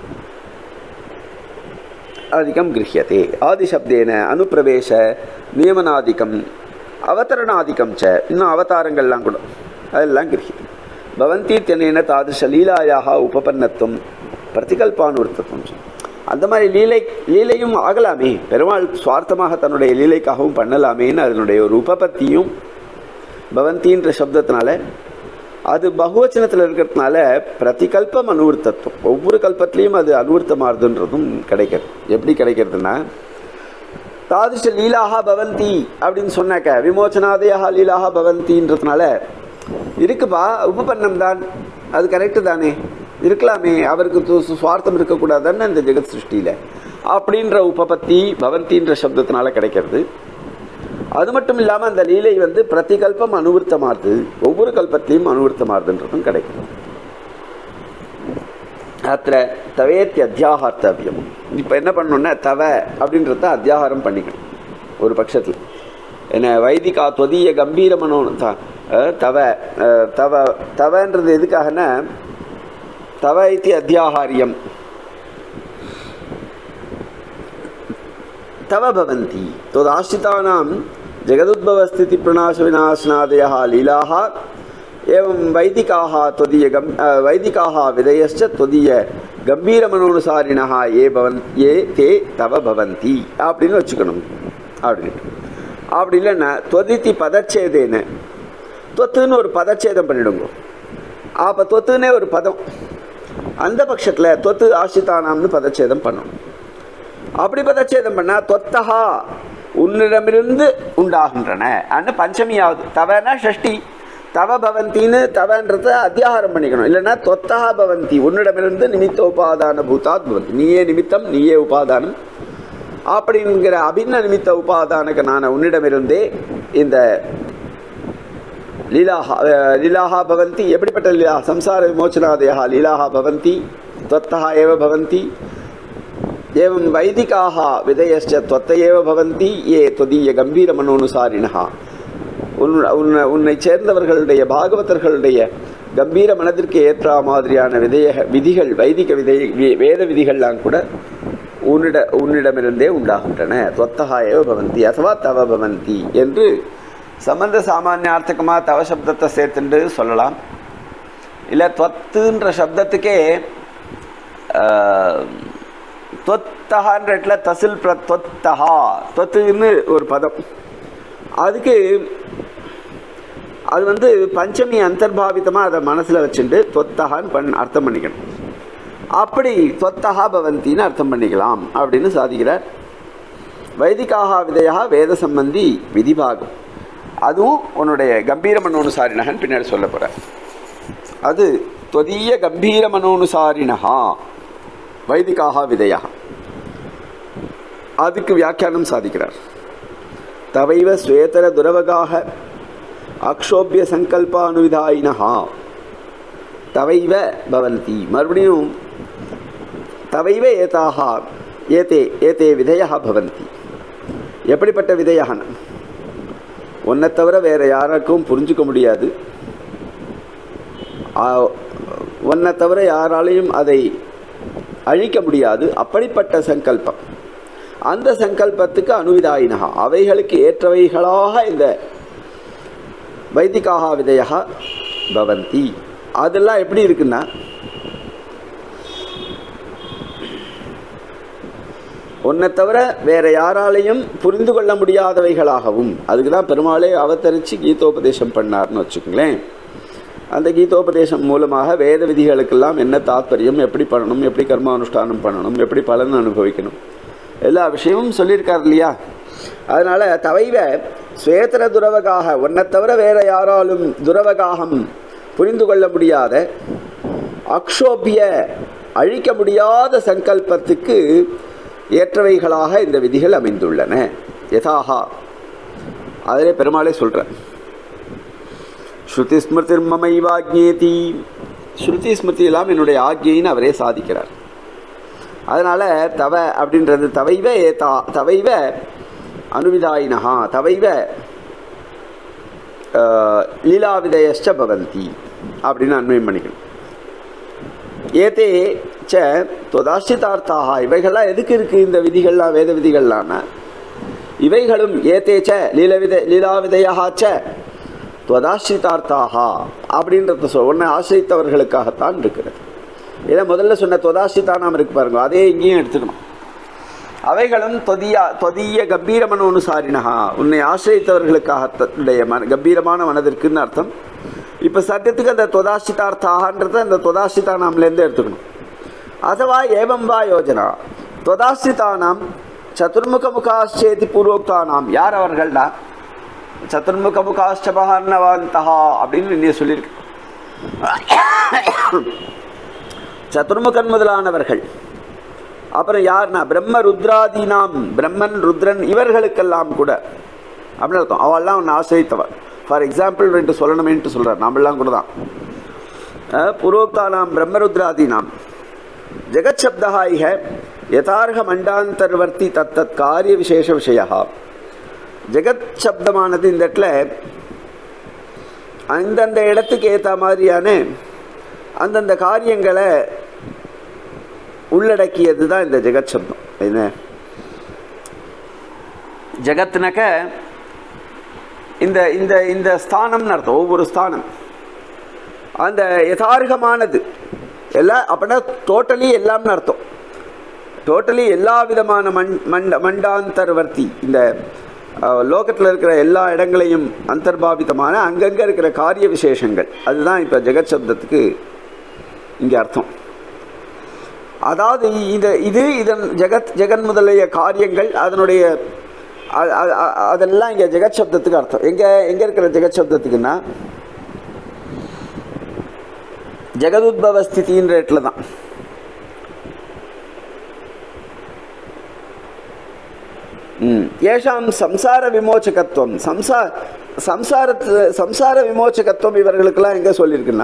அதிகம் கிரகியதே ஆதிசப்தேன அனுப்பிரவேச நியமனாதிக்கம் அவதரணாதிக்கம் ச இன்னும் அவதாரங்கள்லாம் கூட அதெல்லாம் கிரகியது பவந்தி தென்னேன தாதிருஷ லீலாயாக உபபன்னத்துவம் பிரதிகல்பானுர்த்தத்துவம் அந்த மாதிரி லீலை லீலையும் ஆகலாமே பெருமாள் சுவார்த்தமாக தன்னுடைய லீலைக்காகவும் பண்ணலாமேன்னு அதனுடைய ஒரு உபபத்தியும் பவந்தின்ற சப்தத்தினால அது பகுவச்சனத்தில் இருக்கிறதுனால பிரதிகல்பம் அனுவர்த்தத்துவம் ஒவ்வொரு கல்பத்திலையும் அது அனுவர்த்தமாறுதுன்றதும் கிடைக்கிறது எப்படி கிடைக்கிறதுனா தாதிஷ லீலாக பவந்தி அப்படின்னு சொன்னாக்க விமோச்சனாதயாக லீலாக பவந்தின்றதுனால இருக்குப்பா உபபன்னம் தான் அது கரெக்டு தானே இருக்கலாமே அவருக்கு சுவார்த்தம் இருக்கக்கூடாதுன்னு இந்த ஜெகத் சிருஷ்டியில் அப்படின்ற உபபத்தி பவந்தின்ற சப்தத்தினால கிடைக்கிறது அது மட்டும் இல்லாமல் அந்த லீலை வந்து பிரதிகல்பம் அனுவர்த்தமாறுது ஒவ்வொரு கல்பத்திலையும் அனுவர்த்தமாறுதுன்றதும் கிடைக்கும் அத்த தவேத்தி அத்தியாகார்த்தவியம் இப்போ என்ன பண்ணணும்னா தவ அப்படின்றத அத்தியாகாரம் பண்ணிக்கணும் ஒரு பட்சத்தில் என்ன வைதிகா தொதிய கம்பீர மனோ தவ தவ தவன்றது எதுக்காகனா தவ இத்தி அத்தியாகாரியம் तव भवन्ति त्वदाश्रितानां जगदुद्भवस्थितिप्रणाशविनाशनादयः लीलाः एवं वैदिकाः त्वदीय गम् वैदिकाः विधयश्च त्वदीय கம்பீரமனோனுசாரிணா ஏ பவன் ஏ தே தவ பவந்தி அப்படின்னு வச்சுக்கணும் அப்படின்ட்டு அப்படி இல்லைன்னா தொதித்தி பதச்சேதேன்னு தொத்துன்னு ஒரு பதச்சேதம் பண்ணிடுங்க அப்போ தொத்துன்னே ஒரு பதம் அந்த பட்சத்தில் தொத்து ஆசிரிதானாம்னு பதச்சேதம் பண்ணணும் அப்படி பதச்சேதம் பண்ணால் தொத்தஹா உன்னிடமிருந்து உண்டாகின்றன அன்னு பஞ்சமியாவது தவனா ஷஷ்டி தவ பவந்தின்னு தவன்றத அத்தியாகாரம் பண்ணிக்கணும் இல்லைன்னா தொத்தா பவந்தி உன்னிடமிருந்து நிமித்த உபாதான பூதாத் பவந்தி நீயே நிமித்தம் நீயே உபாதானம் அப்படிங்கிற அபின்ன நிமித்த உபாதானகனான உன்னிடமிருந்தே இந்த லீலாஹா அஹ், லீலாஹா பவந்தி எப்படிப்பட்ட லீலா சம்சார விமோச்சனாதயா லீலாஹா பவந்தி त्वत्तः एव भवन्ति एवं वैदिकाः विधयश्च त्वत्त एव भवन्ति ये त्वदीयगம்பீரமனோனுசாரிணः உன் உன்னை உன்னை சேர்ந்தவர்களுடைய பாகவதர்களுடைய கம்பீர மனதிற்கு ஏற்ற மாதிரியான விதய விதிகள் வைதிக விதை வே- வேத விதிகள்லாம் கூட உன்னிட உன்னிடமிருந்தே உண்டாகின்றன தொத்தகா ஏவ பவந்தி அதுவா தவ பவந்தி என்று சம்பந்த சாமானியார்த்தகமாக தவ சப்தத்தை சேர்த்துண்டு சொல்லலாம் இல்லை தொத்துன்ற சப்தத்துக்கே ஆஹ், தொத்தகான்ற இடத்துல தசில் பிர தொத்தகா தொத்துன்னு ஒரு பதம் அதுக்கு அது வந்து பஞ்சமி அந்தர்பாவிதமாக அதை மனசில் வச்சுட்டு தொத்தகான்னு பண் அர்த்தம் பண்ணிக்கணும் அப்படி தொத்தகா பவந்தின்னு அர்த்தம் பண்ணிக்கலாம் அப்படின்னு சாதிக்கிறார் வைதிகாக விதையா வேத சம்பந்தி விதிபாகம் அதுவும் உன்னுடைய கம்பீர மனோனுசாரினகன் பின்னாடி சொல்ல போகிறார் அது தொதீய கம்பீர மனோனுசாரினஹா வைதிகாக விதையா அதுக்கு வியாக்கியானம் சாதிக்கிறார் தவைவ ஸ்வேதர துரவகாக அக்ஷோபிய சங்கல்பானுவிதாயினஹா தவைவ பவந்தி மறுபடியும் தவைவ ஏதாக ஏதே ஏதே விதையா பவந்தி எப்படிப்பட்ட விதையான உன்னை தவிர வேற யாருக்கும் புரிஞ்சுக்க முடியாது ஆ, உன்னை தவிர யாராலையும் அதை அழிக்க முடியாது அப்படிப்பட்ட சங்கல்பம் அந்த சங்கல்பத்துக்கு அனுவிதாயினகா அவைகளுக்கு ஏற்றவைகளாக இந்த வைதிகாக விதையா பவந்தி அதெல்லாம் எப்படி இருக்குன்னா உன்னை தவிர வேற யாராலையும் புரிந்து கொள்ள முடியாதவைகளாகவும் அதுக்கு தான் பெருமாளே அவதரித்து கீதோபதேசம் பண்ணார்னு வச்சுக்கோங்களேன் அந்த கீதோபதேசம் மூலமாக வேத விதிகளுக்கெல்லாம் என்ன தாத்பரியம் எப்படி பண்ணணும் எப்படி கர்மானுஷ்டானம் பண்ணணும் எப்படி பலன் அனுபவிக்கணும் எல்லா விஷயமும் சொல்லியிருக்கார் இல்லையா அதனால் தவைவ சுவேதர துரவகாக உன்னை தவிர வேற யாராலும் துரவகாகம் புரிந்து கொள்ள முடியாத அக்ஷோபிய அழிக்க முடியாத சங்கல்பத்துக்கு ஏற்றவைகளாக இந்த விதிகள் அமைந்துள்ளன யதாகா அதிலே பெருமாளே சொல்கிறேன் ஸ்ருதி ஸ்மிருதிர் மமைவாக்ஞேதி ஸ்ருதி ஸ்மிருதி எல்லாம் என்னுடைய ஆக்ஞைன்னு அவரே சாதிக்கிறார் அதனால் தவ அப்படின்றது தவைவ ஏதா தவைவ அனுவிதாயினஹா தவைவ ஆஹ், லீலாவிதயஷ்ட பவந்தி அப்படின்னு அன்வயம் பண்ணிக்கணும் ஏதே ச தொதாசிதார்த்தாக இவைகள்லாம் எதுக்கு இருக்குது இந்த விதிகள்லாம் வேத விதிகள்லாம்னா இவைகளும் ஏதே ச லீலவித லீலாவிதையாக ச துவதாசிரிதார்த்தாக அப்படின்றத சொல் உன்னை ஆசிரித்தவர்களுக்காகத்தான் இருக்கிறது இதை முதல்ல சொன்ன துவதாசிரிதானாம் இருக்கு பாருங்க அதே இங்கேயும் எடுத்துக்கணும் அவைகளும் தொதியா தொதிய கம்பீர மனோனுசாரினஹா உன்னை ஆசிரியத்தவர்களுக்காக மன கம்பீரமான மனதிற்குன்னு அர்த்தம் இப்போ சத்தியத்துக்கு அந்த தொதாசிதார்த்தாகன்றத அந்த தொதாசிதானாம்லேருந்து எடுத்துக்கணும் அதுவா ஏவம் வா யோஜனா தொதாசிதானாம் சதுர்முக முகாச்சேதி பூர்வோக்தானாம் யார் அவர்கள்டா சதுர்முக முகாஷ்டபகார்ணவாந்தகா அப்படின்னு இன்னைய சொல்லியிருக்கு சதுர்முகன் முதலானவர்கள் அப்புறம் யார்னா பிரம்ம ருத்ராதீனாம் பிரம்மன் ருத்ரன் இவர்களுக்கெல்லாம் கூட அப்படின்னு அர்த்தம் அவெல்லாம் ஒன்று ஆசிரியத்தவன் ஃபார் எக்ஸாம்பிள் ரெண்டு சொல்லணுமேன்ட்டு சொல்கிறார் நாமெல்லாம் கூட தான் அஹ், புரோக்தானாம் பிரம்மருத்ராதீனாம் ஜெகச்சப்தா இக யதார்க மண்டாந்தர்வர்த்தி தத்தத் காரிய விசேஷ விஷயா ஜெகத் சப்தமானது இந்த இடத்துல அந்தந்த இடத்துக்கு ஏற்ற மாதிரியான அந்தந்த காரியங்களை உள்ளடக்கியது தான் இந்த ஜெகத் சப்தம் என்ன ஜெகத்னாக்க இந்த இந்த இந்த ஸ்தானம்னு அர்த்தம் ஒவ்வொரு ஸ்தானம் அந்த யதார்கமானது எல்லாம் அப்படின்னா டோட்டலி எல்லாம்னு அர்த்தம் டோட்டலி எல்லா விதமான மண் மண்ட மண்டாந்தர்வர்த்தி இந்த லோகத்தில் இருக்கிற எல்லா இடங்களையும் அந்தர்பாவிதமான அங்கங்கே இருக்கிற காரிய விசேஷங்கள் அதுதான் இப்போ ஜெகத் சப்தத்துக்கு இங்கே அர்த்தம் அதாவது இந்த இது இதன் ஜெகத் ஜெகன் முதலிய காரியங்கள் அதனுடைய அது- அது- அது- அதெல்லாம் இங்கே ஜெகத் சப்தத்துக்கு அர்த்தம் எங்கே எங்கே இருக்கிற ஜெகத் சப்தத்துக்குன்னா ஜெகதுத்பவ ஸ்திதின்ற இடத்துல தான் ம். ஏஷாம் சம்சார விமோச்சகத்துவம் சம்சா சம்சாரத்து சம்சார விமோச்சகத்துவம் இவர்களுக்கெல்லாம் எங்கே சொல்லியிருக்குன்னா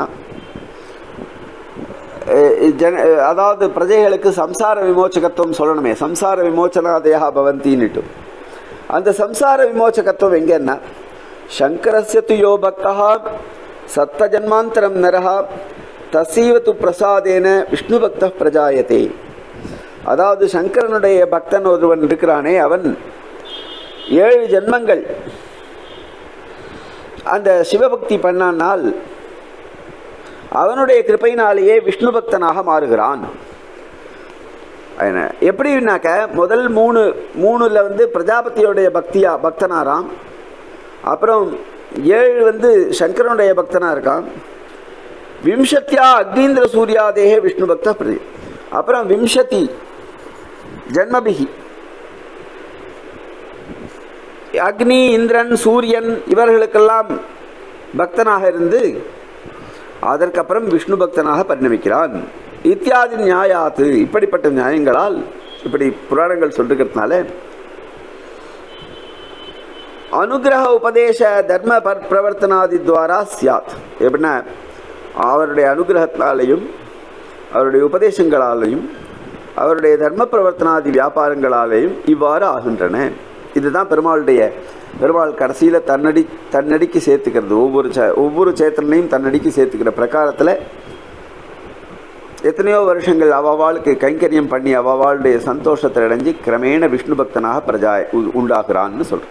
அஹ் ஜன அஹ் அதாவது பிரஜைகளுக்கு சம்சார விமோச்சகத்துவம் சொல்லணுமே சம்சார விமோச்சனாதயா பவந்தின்னுட்டு அந்த சம்சார விமோச்சகத்துவம் எங்கன்னா சங்கரஸ்ய து யோ பக்தா சத்த ஜன்மாந்தரம் நரஹா தசீவ து பிரசாதேன விஷ்ணு பக்த பிரஜாயதே அதாவது சங்கரனுடைய பக்தன் ஒருவன் இருக்கிறானே அவன் ஏழு ஜென்மங்கள் அந்த சிவபக்தி பண்ணானால் அவனுடைய கிருபையினாலேயே விஷ்ணு பக்தனாக மாறுகிறான் என்ன எப்படின்னாக்க முதல் மூணு மூணுல வந்து பிரஜாபதியோடைய பக்தியா பக்தனாராம் அப்புறம் ஏழு வந்து சங்கரனுடைய பக்தனா இருக்கான் விம்சத்தியா அக்னீந்திர சூர்யாதேகே விஷ்ணு பக்த பிரதி அப்புறம் விம்சதி ஜன்மபிகி அக்னி இந்திரன் சூரியன் இவர்களுக்கெல்லாம் பக்தனாக இருந்து அதற்கப்புறம் விஷ்ணு பக்தனாக பரிணமிக்கிறான் இத்தியாதி நியாயாத்து இப்படிப்பட்ட நியாயங்களால் இப்படி புராணங்கள் சொல்லிருக்கிறதுனால அனுகிரக உபதேச தர்ம பர் பிரவர்த்தனாதி துவாரா சியாத் எப்படின்னா அவருடைய அனுகிரகத்தினாலையும் அவருடைய உபதேசங்களாலையும் அவருடைய தர்ம பிரவர்த்தனாதி வியாபாரங்களாலேயும் இவ்வாறு ஆகின்றன இதுதான் பெருமாளுடைய பெருமாள் கடைசியில் தன்னடி தன்னடிக்கு சேர்த்துக்கிறது ஒவ்வொரு ச ஒவ்வொரு சேத்திரனையும் தன்னடிக்கு சேர்த்துக்கிற பிரகாரத்தில் எத்தனையோ வருஷங்கள் அவவாளுக்கு கைங்கரியம் பண்ணி அவவாளுடைய சந்தோஷத்தை அடைஞ்சு கிரமேண விஷ்ணு பக்தனாக பிரஜா உ- உண்டாகிறான்னு சொல்கிறேன்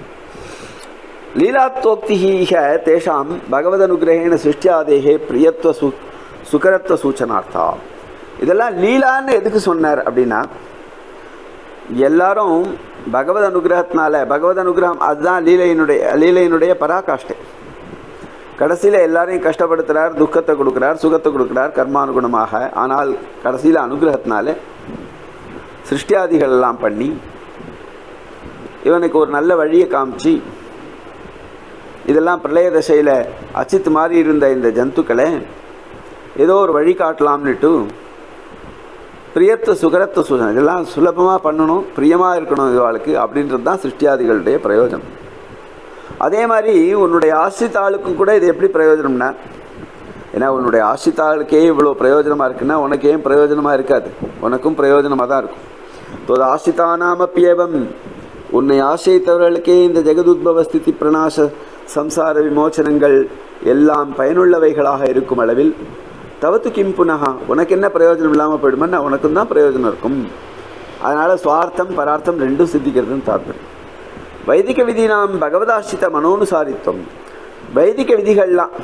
லீலாத்வோக்திஹ தேஷாம் பகவதனுகிரகேண சிருஷ்டியாதேகே பிரியத்துவ சு சுகரத்துவ சூச்சனார்த்தா இதெல்லாம் லீலான்னு எதுக்கு சொன்னார் அப்படின்னா எல்லாரும் பகவத் அனுகிரகத்தினால பகவத் அனுகிரகம் அதுதான் லீலையினுடைய லீலையினுடைய பராகாஷ்டை கடைசியில் எல்லாரையும் கஷ்டப்படுத்துகிறார் துக்கத்தை கொடுக்குறார் சுகத்தை கொடுக்குறார் கர்மானுகுணமாக ஆனால் கடைசியில் அனுகிரகத்தினால சிருஷ்டியாதிகள் எல்லாம் பண்ணி இவனுக்கு ஒரு நல்ல வழியை காமிச்சு இதெல்லாம் பிரளய தசையில் அச்சித்து மாதிரி இருந்த இந்த ஜந்துக்களை ஏதோ ஒரு வழி காட்டலாம்னுட்டு பிரியத்துவ சுகரத்துவ சூசனை இதெல்லாம் சுலபமாக பண்ணணும் பிரியமாக இருக்கணும் இவாளுக்கு அப்படின்றது தான் சிருஷ்டியாதிகளுடைய பிரயோஜனம் அதே மாதிரி உன்னுடைய ஆசிரித்தாளுக்கும் கூட இது எப்படி பிரயோஜனம்னா ஏன்னா உன்னுடைய ஆசிரித்தாளுக்கே இவ்வளோ பிரயோஜனமாக இருக்குன்னா உனக்கு ஏன் பிரயோஜனமாக இருக்காது உனக்கும் பிரயோஜனமாக தான் இருக்கும் தோது ஆசிரித்தானாமப்பியவம் உன்னை ஆசிரித்தவர்களுக்கே இந்த ஜெகதுத்பவ ஸ்திதி பிரணாச சம்சார விமோச்சனங்கள் எல்லாம் பயனுள்ளவைகளாக இருக்கும் அளவில் தவத்து கிம் புனகா உனக்கு என்ன பிரயோஜனம் இல்லாமல் போயிடுமன்னா உனக்கும் தான் பிரயோஜனம் இருக்கும் அதனால் சுவார்த்தம் பரார்த்தம் ரெண்டும் சித்திக்கிறதுன்னு தாத்பரியம் வைதிக விதி நாம் பகவதாசித்த மனோனுசாரித்துவம் வைதிக விதிகள்லாம்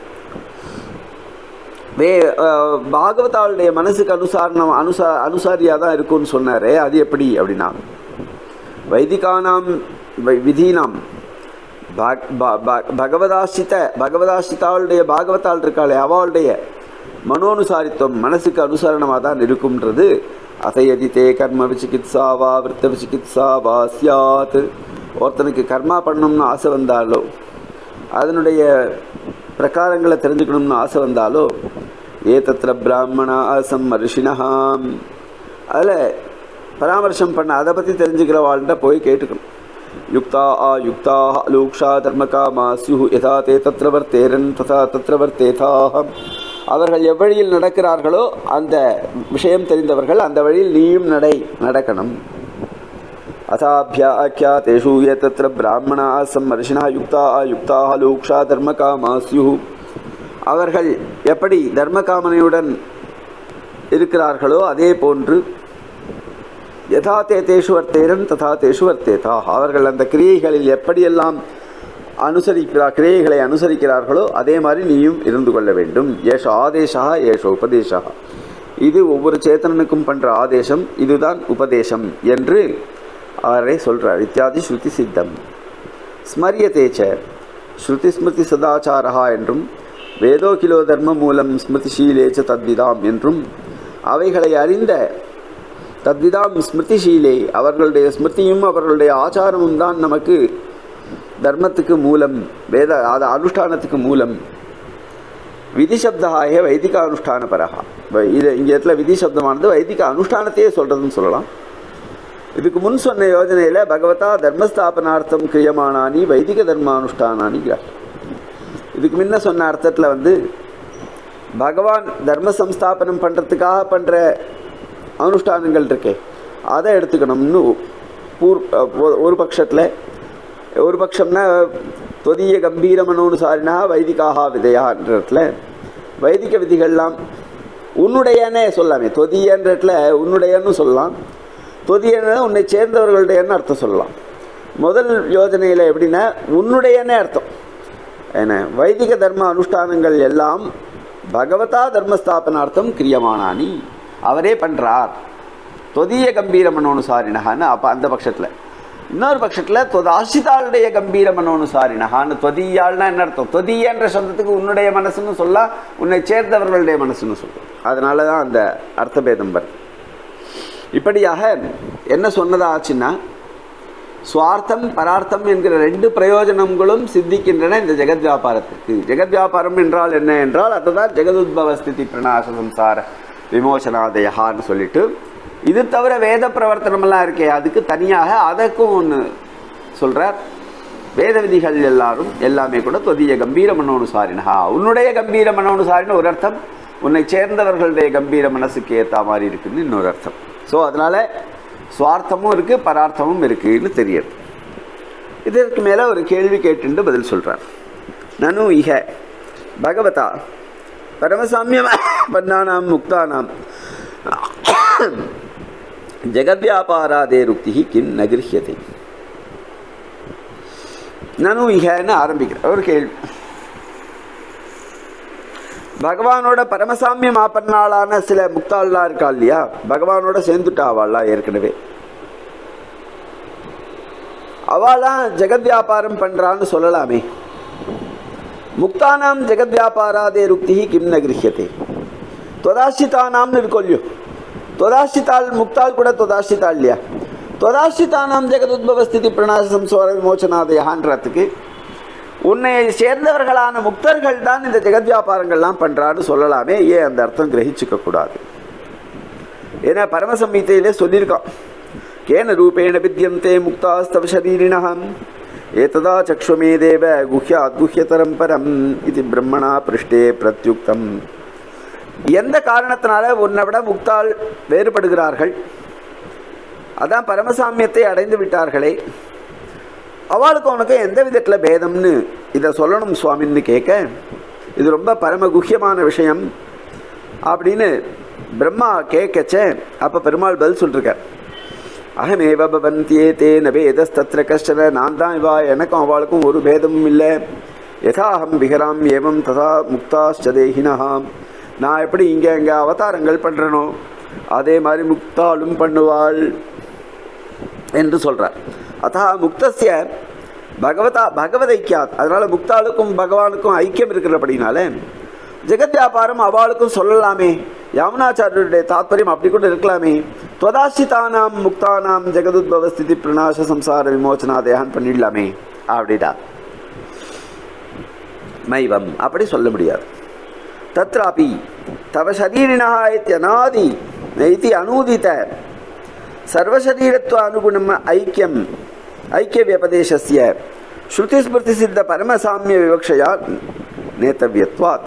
வே அஹ், பாகவதாளுடைய மனசுக்கு அனுசாரணம் அனுசா அனுசாரியாக தான் இருக்கும்னு சொன்னாரே அது எப்படி அப்படின்னா வைதிகானாம் வை- விதீனாம் பாக்- ப- ப- பகவதாசித்த பகவதாசித்தாளுடைய பாகவதாள் இருக்காளே அவளுடைய மனோனுசாரித்துவம் மனசுக்கு அனுசரணமாக தான் இருக்கும்ன்றது அசையதி தே கர்ம விசிகித்சா வா விருத்த விசிகித்சா வா சியாத் ஒருத்தனுக்கு கர்மா பண்ணணும்னு ஆசை வந்தாலோ அதனுடைய பிரகாரங்களை தெரிஞ்சுக்கணும்னு ஆசை வந்தாலோ ஏ தத்திர பிராமணா ஆசம் ரிஷினஹாம் அதில் பராமர்சம் பண்ண அதை பற்றி தெரிஞ்சுக்கிறவாள்கிட்ட போய் கேட்டுக்கணும் யுக்தா ஆ யுக்தா லூக்ஷா தர்மகாமா ஸ்யு யதா தே தத்ர வர்த்தேரன் ததா தத்ர வர்த்தேதாஹம் அவர்கள் எவ்வழியில் நடக்கிறார்களோ அந்த விஷயம் தெரிந்தவர்கள் அந்த வழியில் நீயும் நடை நடக்கணும் अथाभ्याख्यातेषु ये तत्र ब्राह्मणाः सम्मर्षिणः युक्ताः युक्ताः லூக்ஷா தர்மகாமா ஸ்யுः அவர்கள் எப்படி தர்மகாமனையுடன் இருக்கிறார்களோ அதே போன்று யதா தே தேஷு வர்த்தேரன் ததா தேஷு வர்த்தேதா அவர்கள் அந்த கிரியைகளில் எப்படியெல்லாம் அனுசரிக்கிறார் கிரியைகளை அனுசரிக்கிறார்களோ அதே மாதிரி நீயும் இருந்து கொள்ள வேண்டும் ஏஷ ஆதேசா ஏஷ உபதேசா இது ஒவ்வொரு சேத்தனனுக்கும் பண்ற ஆதேசம் இதுதான் உபதேசம் என்று அவரே சொல்றார் இத்தியாதி ஸ்ருதி சித்தம் ஸ்மரியதேச்ச ஸ்ருதி ஸ்மிருதி சதாச்சாரா என்றும் வேதோ கிலோ தர்ம மூலம் ஸ்மிருதிஷீலேச்ச தத்விதாம் என்றும் அவைகளை அறிந்த தத்விதாம் ஸ்மிருதிஷீலே அவர்களுடைய ஸ்மிருதியும் அவர்களுடைய ஆச்சாரமும் தான் நமக்கு தர்மத்துக்கு மூலம் வேத அது அனுஷ்டானத்துக்கு மூலம் விதி சப்தாய வைதிக அனுஷ்டான பரகா இது இங்கே இடத்துல விதி சப்தமானது வைதிக அனுஷ்டானத்தையே சொல்கிறதுன்னு சொல்லலாம் இதுக்கு முன் சொன்ன யோஜனையில் பகவதா தர்மஸ்தாபனார்த்தம் கிரியமானானி வைதிக தர்மானுஷ்டானானி இதுக்கு முன்ன சொன்ன அர்த்தத்தில் வந்து பகவான் தர்ம சம்ஸ்தாபனம் பண்ணுறதுக்காக பண்ணுற அனுஷ்டானங்கள் இருக்கே அதை எடுத்துக்கணும்னு பூர் ஒரு பட்சத்தில் ஒரு பட்சம்னா தொதிய கம்பீர மனோனுசாரினா வைதிகாக விதையான்றதுல வைதிக விதிகள்லாம் உன்னுடையனே சொல்லாமே தொதியன்றதுல உன்னுடையன்னு சொல்லலாம் தொதியன்னு உன்னை சேர்ந்தவர்களுடையன்னு அர்த்தம் சொல்லலாம் முதல் யோஜனையில் எப்படின்னா உன்னுடையனே அர்த்தம் என்ன வைதிக தர்ம அனுஷ்டானங்கள் எல்லாம் பகவதா தர்மஸ்தாபனார்த்தம் கிரியமானானி அவரே பண்ணுறார் தொதிய கம்பீர மனோனுசாரினகான்னு அப்போ அந்த பட்சத்தில் இன்னொரு பட்சத்தில் தொதாசிதாளுடைய கம்பீர மனோனுசாரினகான்னு தொதியாள்னா என்ன அர்த்தம் தொதியன்ற சொந்தத்துக்கு உன்னுடைய மனசுன்னு சொல்ல உன்னை சேர்ந்தவர்களுடைய மனசுன்னு சொல்லும் அதனால தான் அந்த அர்த்தபேதம் வருது இப்படியாக என்ன சொன்னதாச்சுன்னா சுவார்த்தம் பரார்த்தம் என்கிற ரெண்டு பிரயோஜனங்களும் சித்திக்கின்றன இந்த ஜெகத் வியாபாரத்துக்கு ஜெகத் வியாபாரம் என்றால் என்ன என்றால் அதுதான் ஜெகதுத்பவ ஸ்திதி பிரணாச சம்சார விமோசனாதயான்னு சொல்லிட்டு இது தவிர வேத பிரவர்த்தனமெல்லாம் இருக்கே அதுக்கு தனியாக அதற்கும் ஒன்று சொல்கிறார் வேத விதிகள் எல்லாரும் எல்லாமே கூட தொதிய கம்பீர மனோனுசாரினஹா உன்னுடைய கம்பீர மனோனுசாரின்னு ஒரு அர்த்தம் உன்னை சேர்ந்தவர்களுடைய கம்பீர மனசுக்கு ஏற்ற மாதிரி இருக்குன்னு இன்னொரு அர்த்தம் ஸோ அதனால் சுவார்த்தமும் இருக்குது பரார்த்தமும் இருக்குன்னு தெரியுது இதற்கு மேலே ஒரு கேள்வி கேட்டுண்டு பதில் சொல்கிறார் நனு இக பகவதா பரமசாமியம் பன்னானாம் முக்தானாம் ஜெகத்வியாபாராதே ருக்தி கிம் நகிருஹியதை நனு இகன்னு ஆரம்பிக்கிறேன் ஒரு கேள்வி பகவானோட பரமசாமியம் ஆப்பன்னாளான சில முக்தாள்லாம் இருக்கா இல்லையா பகவானோட சேர்ந்துட்டா அவள்லாம் ஏற்கனவே அவளாம் ஜெகத் வியாபாரம் பண்ணுறான்னு சொல்லலாமே முக்தானாம் ஜெகத் வியாபாராதே ருக்தி கிம் ந கிரகியதே தொதாசிதானாம்னு இருக்கும் இல்லையோ தொதாசித்தாள் முக்தாள் கூட தொதாசித்தாள் இல்லையா தொதாசிதானாம் ஜெகத் உத்பவ ஸ்திதி பிரணாச சம்சார விமோச்சனாதயான்றதுக்கு உன்னை சேர்ந்தவர்களான முக்தர்கள் தான் இந்த ஜெகத் வியாபாரங்கள்லாம் பண்ணுறான்னு சொல்லலாமே ஏன் அந்த அர்த்தம் கிரகிச்சுக்க கூடாது ஏன்னா பரமசம்ஹீதையிலே சொல்லியிருக்கான் கேன ரூபேண வித்தியந்தே முக்தாஸ்தவ சரீரிணம் ஏததா சக்ஷுமே தேவ குஹ்ய அத்குஹ்யதரம் பரம் இது பிரம்மணா பிருஷ்டே பிரத்யுக்தம் எந்த காரணத்தினால உன்னை விட முக்தாள் வேறுபடுகிறார்கள் அதான் பரமசாமியத்தை அடைந்து விட்டார்களே அவளுக்கு உனக்கு எந்த விதத்தில் பேதம்னு இதை சொல்லணும் சுவாமின்னு கேட்க இது ரொம்ப பரம குஹ்யமான விஷயம் அப்படின்னு பிரம்மா கேட்கச்சே அப்போ பெருமாள் பதில் சொல்லிருக்கார் அகமேவ பவந்தியே தே நபேதஸ்தத்ர கஷ்டன நான் தான் இவா எனக்கும் அவளுக்கும் ஒரு பேதமும் இல்லை யதாஹம் விகராம் ஏவம் ததா முக்தாஷ்ட தேகினஹாம் நான் எப்படி இங்கே இங்கே அவதாரங்கள் பண்ணுறனோ அதே மாதிரி முக்தாலும் பண்ணுவாள் என்று சொல்கிறார் அத்தா முக்தசிய பகவதா பகவத் ஐக்கியாத் அதனால் முக்தாளுக்கும் பகவானுக்கும் ஐக்கியம் இருக்கிறபடினால ஜெகத் வியாபாரம் அவளுக்கும் சொல்லலாமே யாமுனாச்சாரியருடைய தாத்பரியம் அப்படி கூட இருக்கலாமே துவதாசிதானாம் முக்தானாம் ஜெகதுத்பவ ஸ்திதி பிரணாச சம்சார விமோச்சனாதயான் பண்ணிடலாமே அப்படிடா மைவம் அப்படி சொல்ல முடியாது தத்ராபி தவ சரீரிணா இத்தியநாதி இத்தி அனூதித சர்வசரீரத்துவ அனுகுணம் ஐக்கியம் ஐக்கிய வியபதேசஸ்ய ஸ்ருதிஸ்மிருதி சித்த பரமசாமிய விவக்ஷயா நேத்தவியத்வாத்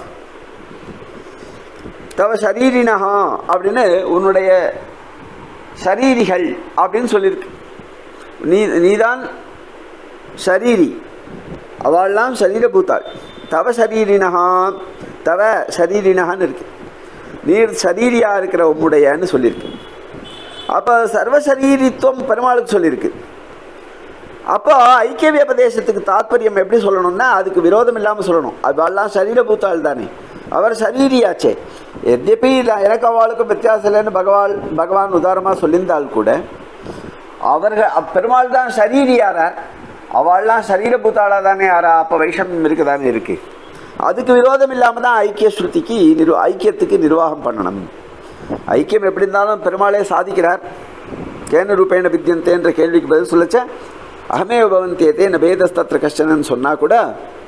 தவ சரீரினா அப்படின்னு உன்னுடைய சரீரிகள் அப்படின்னு சொல்லியிருக்கு நீ நீதான் ஷரீரி அவள்லாம் சரீரபூத்தாள் தவ சரீரினஹா தவ சரீரினஹான்னு இருக்கு நீர் சரீரியா இருக்கிற உம்முடையன்னு சொல்லியிருக்கு அப்போ சர்வசரீரித்துவம் பெருமாளுக்கு சொல்லியிருக்கு அப்போ ஐக்கிய வியபதேசத்துக்கு தாத்பரியம் எப்படி சொல்லணும்னா அதுக்கு விரோதம் இல்லாமல் சொல்லணும் அவெல்லாம் சரீரபூத்தாள் தானே அவர் சரீரியாச்சே எத்யபி எனக்கு அவளுக்கும் வித்தியாசம் இல்லைன்னு பகவான் பகவான் உதாரணமாக சொல்லியிருந்தால் கூட அவர்கள் பெருமாள் தான் சரீரியாரா அவள்லாம் சரீரபூத்தாளாக தானே யாரா அப்போ வைஷமியம் இருக்கு தானே இருக்கு அதுக்கு விரோதம் இல்லாமல் தான் ஐக்கிய ஸ்ருதிக்கு நிரு ஐக்கியத்துக்கு நிர்வாகம் பண்ணணும் ஐக்கியம் எப்படி இருந்தாலும் பெருமாளே சாதிக்கிறார் கேன ரூபேண வித்தியந்தே என்ற கேள்விக்கு பதில் சொல்லச்ச அகமே பவந்தியதே ந பேதஸ்தத்திர கஷ்டனன்னு சொன்னால் கூட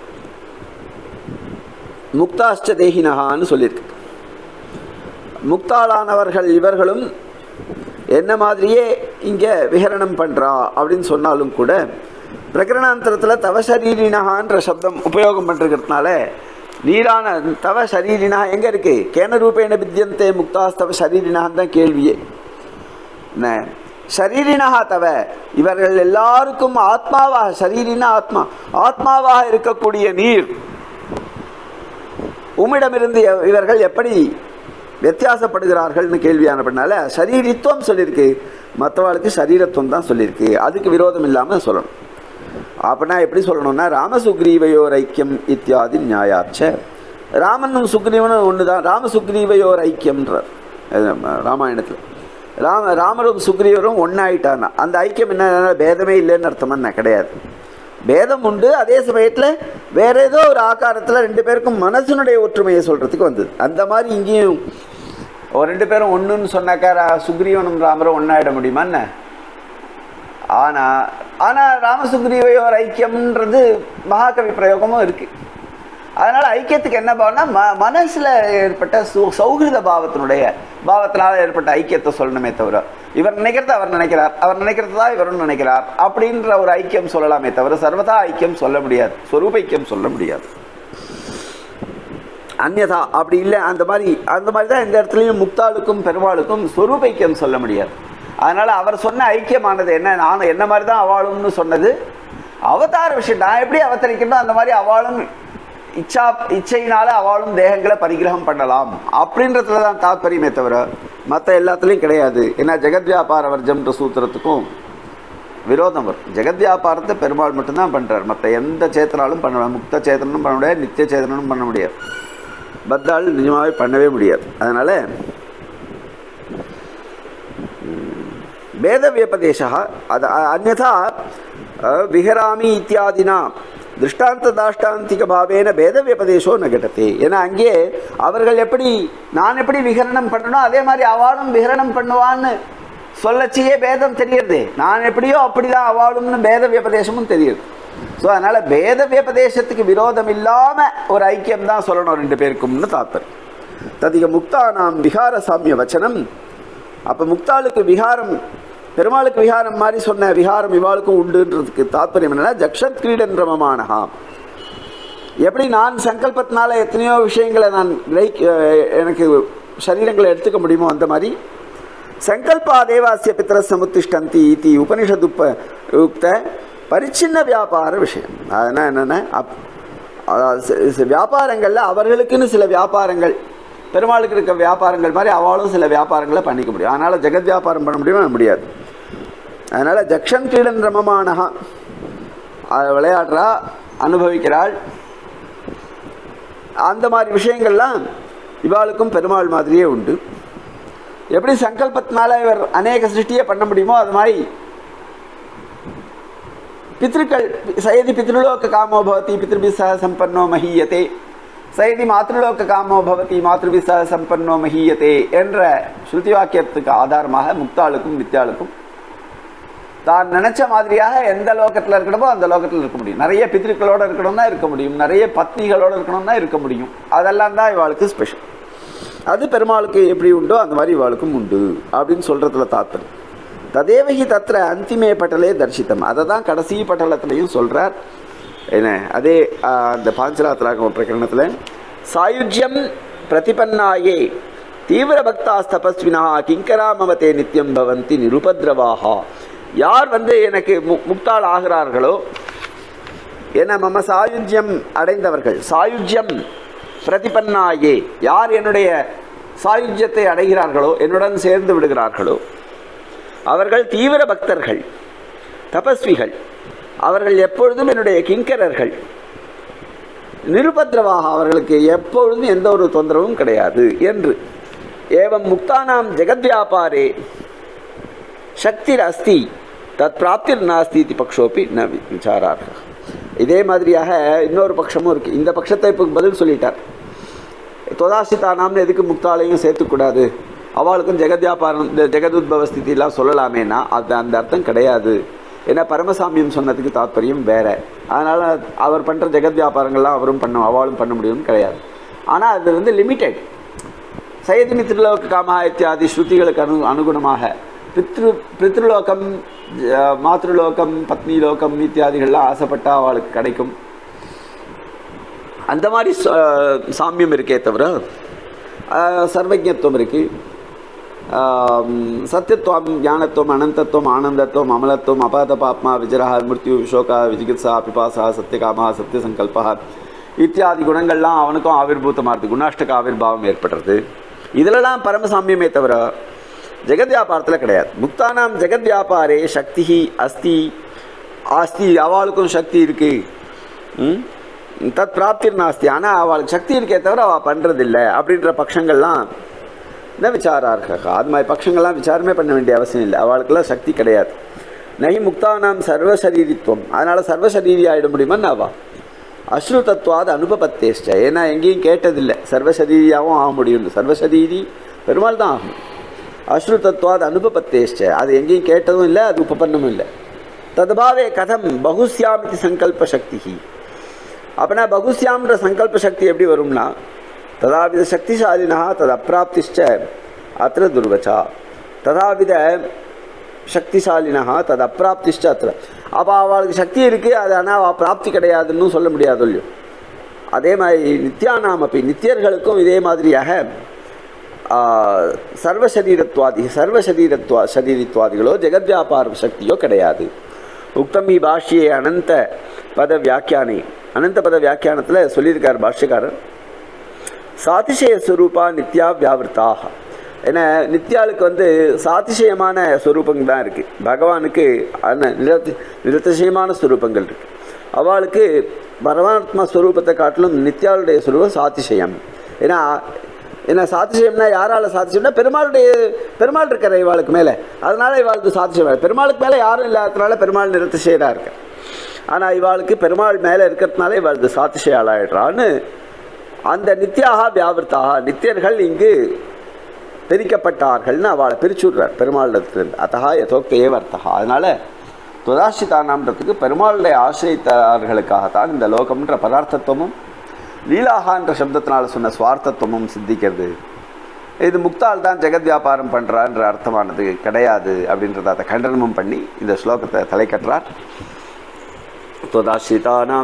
முக்தாஷ்ட தேகினகான்னு சொல்லியிருக்கு முக்தாளானவர்கள் இவர்களும் என்ன மாதிரியே இங்கே விஹரணம் பண்ணுறா அப்படின்னு சொன்னாலும் கூட பிரகரணாந்தரத்தில் தவ சரீரினகான்ற சப்தம் உபயோகம் பண்ணுறதுனால நீரான தவ சரீரினா எங்கே இருக்கு கேன ரூபேண வித்தியந்தே முக்தாஸ்தவ சரீரினான்னு தான் கேள்வியே என்ன ஷரீரினா தவ இவர்கள் எல்லாருக்கும் ஆத்மாவாக ஷரீரினா ஆத்மா ஆத்மாவாக இருக்கக்கூடிய நீர் உம்மிடமிருந்து எ- இவர்கள் எப்படி வித்தியாசப்படுகிறார்கள்னு கேள்வியானப்படினால சரீரித்துவம் சொல்லியிருக்கு மற்றவாளுக்கு சரீரத்துவம் தான் சொல்லியிருக்கு அதுக்கு விரோதம் இல்லாமல் சொல்லணும் அப்படின்னா எப்படி சொல்லணும்னா ராமசுக்ரீவையோர் ஐக்கியம் இத்தியாதி நியாயாச்ச ராமனும் சுக்ரீவனும் ஒன்று தான் ராமசுக்ரீவையோர் ஐக்கியம்ன்றார் அது நம்ம ராமாயணத்தில் ராம ராமரும் சுக்ரீவரும் ஒன்றாயிட்டானா அந்த ஐக்கியம் என்ன பேதமே இல்லைன்னு அர்த்தம் என்ன கிடையாது பேதம் உண்டு அதே சமயத்தில் வேற ஏதோ ஒரு ஆகாரத்தில் ரெண்டு பேருக்கும் மனசனுடைய ஒற்றுமையை சொல்கிறதுக்கு வந்தது அந்த மாதிரி இங்கேயும் ஒரு ரெண்டு பேரும் ஒன்றுன்னு சொன்னாக்கா ரா- சுக்ரீவனும் ராமரும் ஒன்றாயிட முடியுமா என்ன ஆனால் ஆனால் ராமசுக்ரீவையோர் ஐக்கியம்ன்றது மகாகவி பிரயோகமும் இருக்குது அதனால் ஐக்கியத்துக்கு என்ன பாவம்னா ம மனசில் ஏற்பட்ட சு சௌஹிருத பாவத்தினுடைய பாவத்தினால் ஏற்பட்ட ஐக்கியத்தை சொல்லணுமே தவிர இவர் நினைக்கிறது அவர் நினைக்கிறார் அவர் நினைக்கிறது தான் இவரும் நினைக்கிறார் அப்படின்ற ஒரு ஐக்கியம் சொல்லலாமே தவிர சர்வதா ஐக்கியம் சொல்ல முடியாது சொரூப ஐக்கியம் சொல்ல முடியாது அந்யதா அப்படி இல்லை அந்த மாதிரி அந்த மாதிரி தான் இந்த இடத்துலையும் முக்தாளுக்கும் பெருமாளுக்கும் சொரூப ஐக்கியம் சொல்ல முடியாது அதனால் அவர் சொன்ன ஐக்கியமானது என்ன நான் என்ன மாதிரி தான் அவாளும்னு சொன்னது அவதார விஷயம் நான் எப்படி அவதரிக்கணும் அந்த மாதிரி அவளும் இச்சா இச்சையினால அவளும் தேகங்களை பரிகிரகம் பண்ணலாம் அப்படின்றதுல தான் தாத்பரியமே தவிர மற்ற எல்லாத்துலேயும் கிடையாது ஏன்னா ஜெகத் வியாபார வர்ஜம்ன்ற சூத்திரத்துக்கும் விரோதம் வரும் ஜெகத் வியாபாரத்தை பெருமாள் மட்டும்தான் பண்ணுறார் மற்ற எந்த சேத்தனாலும் பண்ண முடியாது முக்த சேத்தனும் பண்ண முடியாது நித்திய சேத்தனும் பண்ண முடியாது பத்தாள் நிஜமாகவே பண்ணவே முடியாது அதனால் வேத வியபதேசா அது அ- அந்யதா அ, விஹராமி இத்தியாதினா திருஷ்டாந்த தாஷ்டாந்திக பாவேன பேத வியபதேசோ நகட்டத்தே ஏன்னா அங்கே அவர்கள் எப்படி நான் எப்படி விகரணம் பண்ணணும் அதே மாதிரி அவளும் விகரணம் பண்ணுவான்னு சொல்லச்சியே பேதம் தெரியுது நான் எப்படியோ அப்படிதான் அவளும்னு பேத வியபதேசமும் தெரியுது ஸோ அதனால் பேத வியபதேசத்துக்கு விரோதம் இல்லாமல் ஒரு ஐக்கியம் தான் சொல்லணும் ரெண்டு பேருக்கும்னு தாத்பரியம் ததிக முக்தானாம் விகார சாமிய வச்சனம் அப்போ முக்தாளுக்கு விகாரம் பெருமாளுக்கு விகாரம் மாதிரி சொன்ன விகாரம் இவாளுக்கும் உண்டுன்றதுக்கு தாத்பரியம் என்னன்னா ஜக்ஷத் கிரீடன் ரமமானஹா எப்படி நான் சங்கல்பத்தினால எத்தனையோ விஷயங்களை நான் கிரகிக்க எனக்கு சரீரங்களை எடுத்துக்க முடியுமோ அந்த மாதிரி சங்கல்பா தேவாசிய பித்திர சமுத்திஷ்டந்தி இத்தி உபனிஷத் உப்ப உக்த பரிச்சின்ன வியாபார விஷயம் அதனால் என்னென்ன அப் அதாவது சி- சி- வியாபாரங்களில் அவர்களுக்குன்னு சில வியாபாரங்கள் பெருமாளுக்கு இருக்க வியாபாரங்கள் மாதிரி அவளும் சில வியாபாரங்களை பண்ணிக்க முடியும் அதனால் ஜெகத் வியாபாரம் பண்ண முடியுமா முடியாது அதனால் ஜக்ஷன் கீடன் ரமமானஹா அதை விளையாடுறா அனுபவிக்கிறாள் அந்த மாதிரி விஷயங்கள்லாம் இவாளுக்கும் பெருமாள் மாதிரியே உண்டு எப்படி சங்கல்பத்தினால இவர் அநேக சிருஷ்டியை பண்ண முடியுமோ அது மாதிரி பித்ருக்கள் சயதி பித்ருலோக காமோ பவதி பித்ருபிசா சம்பன்னோ மஹீயதே சயதி மாத்ருலோக காமோ பவதி மாத்ருபிசா சம்பன்னோ மஹீயதே என்ற ஸ்ருதி வாக்கியத்துக்கு ஆதாரமாக முக்தாளுக்கும் வித்யாளுக்கும் தான் நினைச்ச மாதிரியாக எந்த லோகத்தில் இருக்கணுமோ அந்த லோகத்தில் இருக்க முடியும் நிறைய பித்ருக்களோட இருக்கணும்னா இருக்க முடியும் நிறைய பத்னிகளோட இருக்கணும்னா இருக்க முடியும் அதெல்லாம் தான் இவாளுக்கு ஸ்பெஷல் அது பெருமாளுக்கு எப்படி உண்டோ அந்த மாதிரி இவாளுக்கும் உண்டு அப்படின்னு சொல்றதுல தாத்பரியம் ததேவகி தத்திர அந்திமே பட்டலே தரிசித்தம் அதை தான் கடைசி பட்டலத்திலையும் சொல்றார் என்ன அதே ஆ, அந்த பாஞ்சராத்திராக பிரகரணத்தில் சாயுஜ்யம் பிரதிபன்னாயே தீவிர பக்தாஸ் தபஸ்வினா கிங்கரா மமதே நித்தியம் பவந்தி நிருபத்ரவாகா யார் வந்து எனக்கு மு முக்தாள் ஆகிறார்களோ என மம சாயுஜ்யம் அடைந்தவர்கள் சாயுஜ்யம் பிரதிபன்னாயே யார் என்னுடைய சாயுஜ்யத்தை அடைகிறார்களோ என்னுடன் சேர்ந்து விடுகிறார்களோ அவர்கள் தீவிர பக்தர்கள் தபஸ்விகள் அவர்கள் எப்பொழுதும் என்னுடைய கிங்கரர்கள் நிருபத்ரவாக அவர்களுக்கு எப்பொழுதும் எந்த ஒரு தொந்தரவும் கிடையாது என்று ஏவம் முக்தானாம் ஜெகத் வியாபாரே சக்திர் அஸ்தி தத் பிராப்திர் நாஸ்தி இது பக்ஷோப்பி ந வி- விசாரார்ஹ இதே மாதிரியாக இன்னொரு பட்சமும் இருக்குது இந்த பட்சத்தை இப்போ பதில் சொல்லிட்டார் தொதாசிதானாம்னு எதுக்கு முக்தாலையும் சேர்த்துக்கூடாது அவளுக்கும் ஜெகத்யாபாரம் இந்த ஜெகதுத்பவ ஸ்திதிலாம் சொல்லலாமேனா அது அந்த அர்த்தம் கிடையாது ஏன்னா பரமசாமியம் சொன்னதுக்கு தாத்பரியம் வேற அதனால் அவர் பண்ணுற ஜெகத் வியாபாரங்கள்லாம் அவரும் பண்ண அவளும் பண்ண முடியும்னு கிடையாது ஆனால் அது வந்து லிமிட்டெட் சயதினி திருலோக காமா இத்தியாதி ஸ்ருதிகளுக்கு அனு அனுகுணமாக பித்ரு பித்ருலோகம் ஜ- மாத்ருலோகம் பத்னி லோகம் இத்தியாதிகள்லாம் ஆசைப்பட்டா அவளுக்கு கிடைக்கும் அந்த மாதிரி ச- சாமியம் இருக்கே தவிர ஆஹ், சர்வஜத்துவம் இருக்கு ஆம், சத்தியத்துவம் ஞானத்துவம் அனந்தத்துவம் ஆனந்தத்துவம் அமலத்துவம் அபாத பாப்மா விஜரா மிருத்யு விஷோகா விஜிகித்சா பிபாசா சத்தியகாமா சத்திய சங்கல்பா இத்தியாதி குணங்கள்லாம் அவனுக்கும் ஆவிர்பூத்தமாகிறது குணாஷ்டக ஆவிர்பாவம் ஏற்படுறது இதிலெல்லாம் பரமசாமியமே தவிர ஜெகத் வியாபாரத்தில் கிடையாது முக்தானாம் ஜெகத் வியாபாரே சக்தி அஸ்தி ஆஸ்தி அவளுக்கும் சக்தி இருக்கு ம்? தத் பிராப்திர் நாஸ்தி ஆனால் அவளுக்கு சக்தி இருக்கே தவிர அவள் பண்ணுறதில்ல அப்படின்ற பட்சங்கள்லாம் என்ன விசாரார்ஹா அது மாதிரி பட்சங்கள்லாம் விசாரமே பண்ண வேண்டிய அவசியம் இல்லை அவளுக்கெல்லாம் சக்தி கிடையாது நகி முக்தானாம் சர்வசரீரித்துவம் அதனால் சர்வசரீரி ஆகிட முடியுமா அவா அஸ்ரு தத்துவாது அனுபபத்தேஷ்ட ஏன்னா எங்கேயும் கேட்டதில்லை சர்வசரீரியாகவும் ஆக முடியும் சர்வசரீரி பெருமாள் தான் ஆகும் அஸ்ரு தத்துவாது அனுபபத்தேஷ்ட அது எங்கேயும் கேட்டதும் இல்லை அது உபபன்னமும் இல்லை ததுபாவே கதம் பகுஸ்யாமிதி சங்கல்ப சக்தி அப்படின்னா பகுஸ்யாம்ன்ற சங்கல்ப சக்தி எப்படி வரும்னா ததாவித சக்திசாலினா தது அப்பிராப்திஷ்ட அத்திர துர்வச்சா ததாவித சக்திசாலினா தது அப்பிராப்திஷ்ட அத்திர அப்போ அவளுக்கு சக்தி இருக்குது அது ஆனால் அவள் பிராப்தி கிடையாதுன்னு சொல்ல முடியாது இல்லையோ அதே மாதிரி நித்யானாமப்பி நித்தியர்களுக்கும் இதே மாதிரியாக ஆ, சர்வசரீரத்வாதி சர்வசரீரத்வா சரீரித்வாதிகளோ ஜெகத்வியாபார சக்தியோ கிடையாது உக்தம் இ பாஷ்யே அனந்த பத வியாக்கியானே அனந்த பத வியாக்கியானத்தில் சொல்லியிருக்கார் பாஷ்யக்காரர் சாதிசய ஸ்வரூபா நித்யா வியாவிருத்தாக ஏன்னா நித்யாளுக்கு வந்து சாதிசயமான ஸ்வரூபங்கள் தான் இருக்குது பகவானுக்கு அந்த நிரத்தி நிரதிசயமான ஸ்வரூபங்கள் இருக்குது அவளுக்கு பரமாத்மா ஸ்வரூபத்தை காட்டிலும் நித்யாளுடைய ஸ்வரூபம் சாதிசயம் ஏன்னா ஏன்னா சாதிசயம்னா யாரால சாதிசயம்னா பெருமாளுடைய பெருமாள் இருக்கிற இவாளுக்கு மேலே அதனால இவாளுக்கு சாதிசயம் பெருமாளுக்கு மேலே யாரும் இல்லாததுனால பெருமாள் நிரதிசயராக இருக்க ஆனால் இவாளுக்கு பெருமாள் மேலே இருக்கிறதுனால இவாளுக்கு சாதிசய ஆளாயிடுறான்னு அந்த நித்யாக வியாவிருத்தாக நித்தியர்கள் இங்கு பிரிக்கப்பட்டார்கள்னு அவளை பிரிச்சுடுறார் பெருமாளிடத்திலிருந்து அத்தகா யதோக்த ஏவர்த்தகா அதனால துதாசிதானாம்ன்றதுக்கு பெருமாளுடைய ஆசிரியத்தார்களுக்காகத்தான் இந்த லோகம்ன்ற பதார்த்தத்துவமும் லீலாகான்ற சப்தத்தினால சொன்ன சுவார்த்தத்துவமும் சித்திக்கிறது இது முக்தால் தான் ஜெகத் வியாபாரம் பண்ணுறான்ற அர்த்தமானது கிடையாது அப்படின்றத அதை கண்டனமும் பண்ணி இந்த ஸ்லோகத்தை தலை கட்டுறார் त्वदाश्रितानां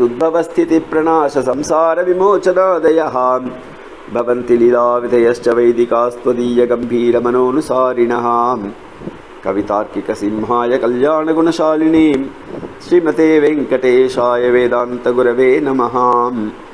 जगदुद्भवस्थितिप्रणाशसंसारविमोचनादयः भवन्ति लीलाविधयश्च वैदिकास्त्वदीयगम्भीरमनोनुसारिणः कवितार्किकसिंहाय कल्याणगुणशालिनीं श्रीमते वेङ्कटेशाय वेदान्तगुरवे नमः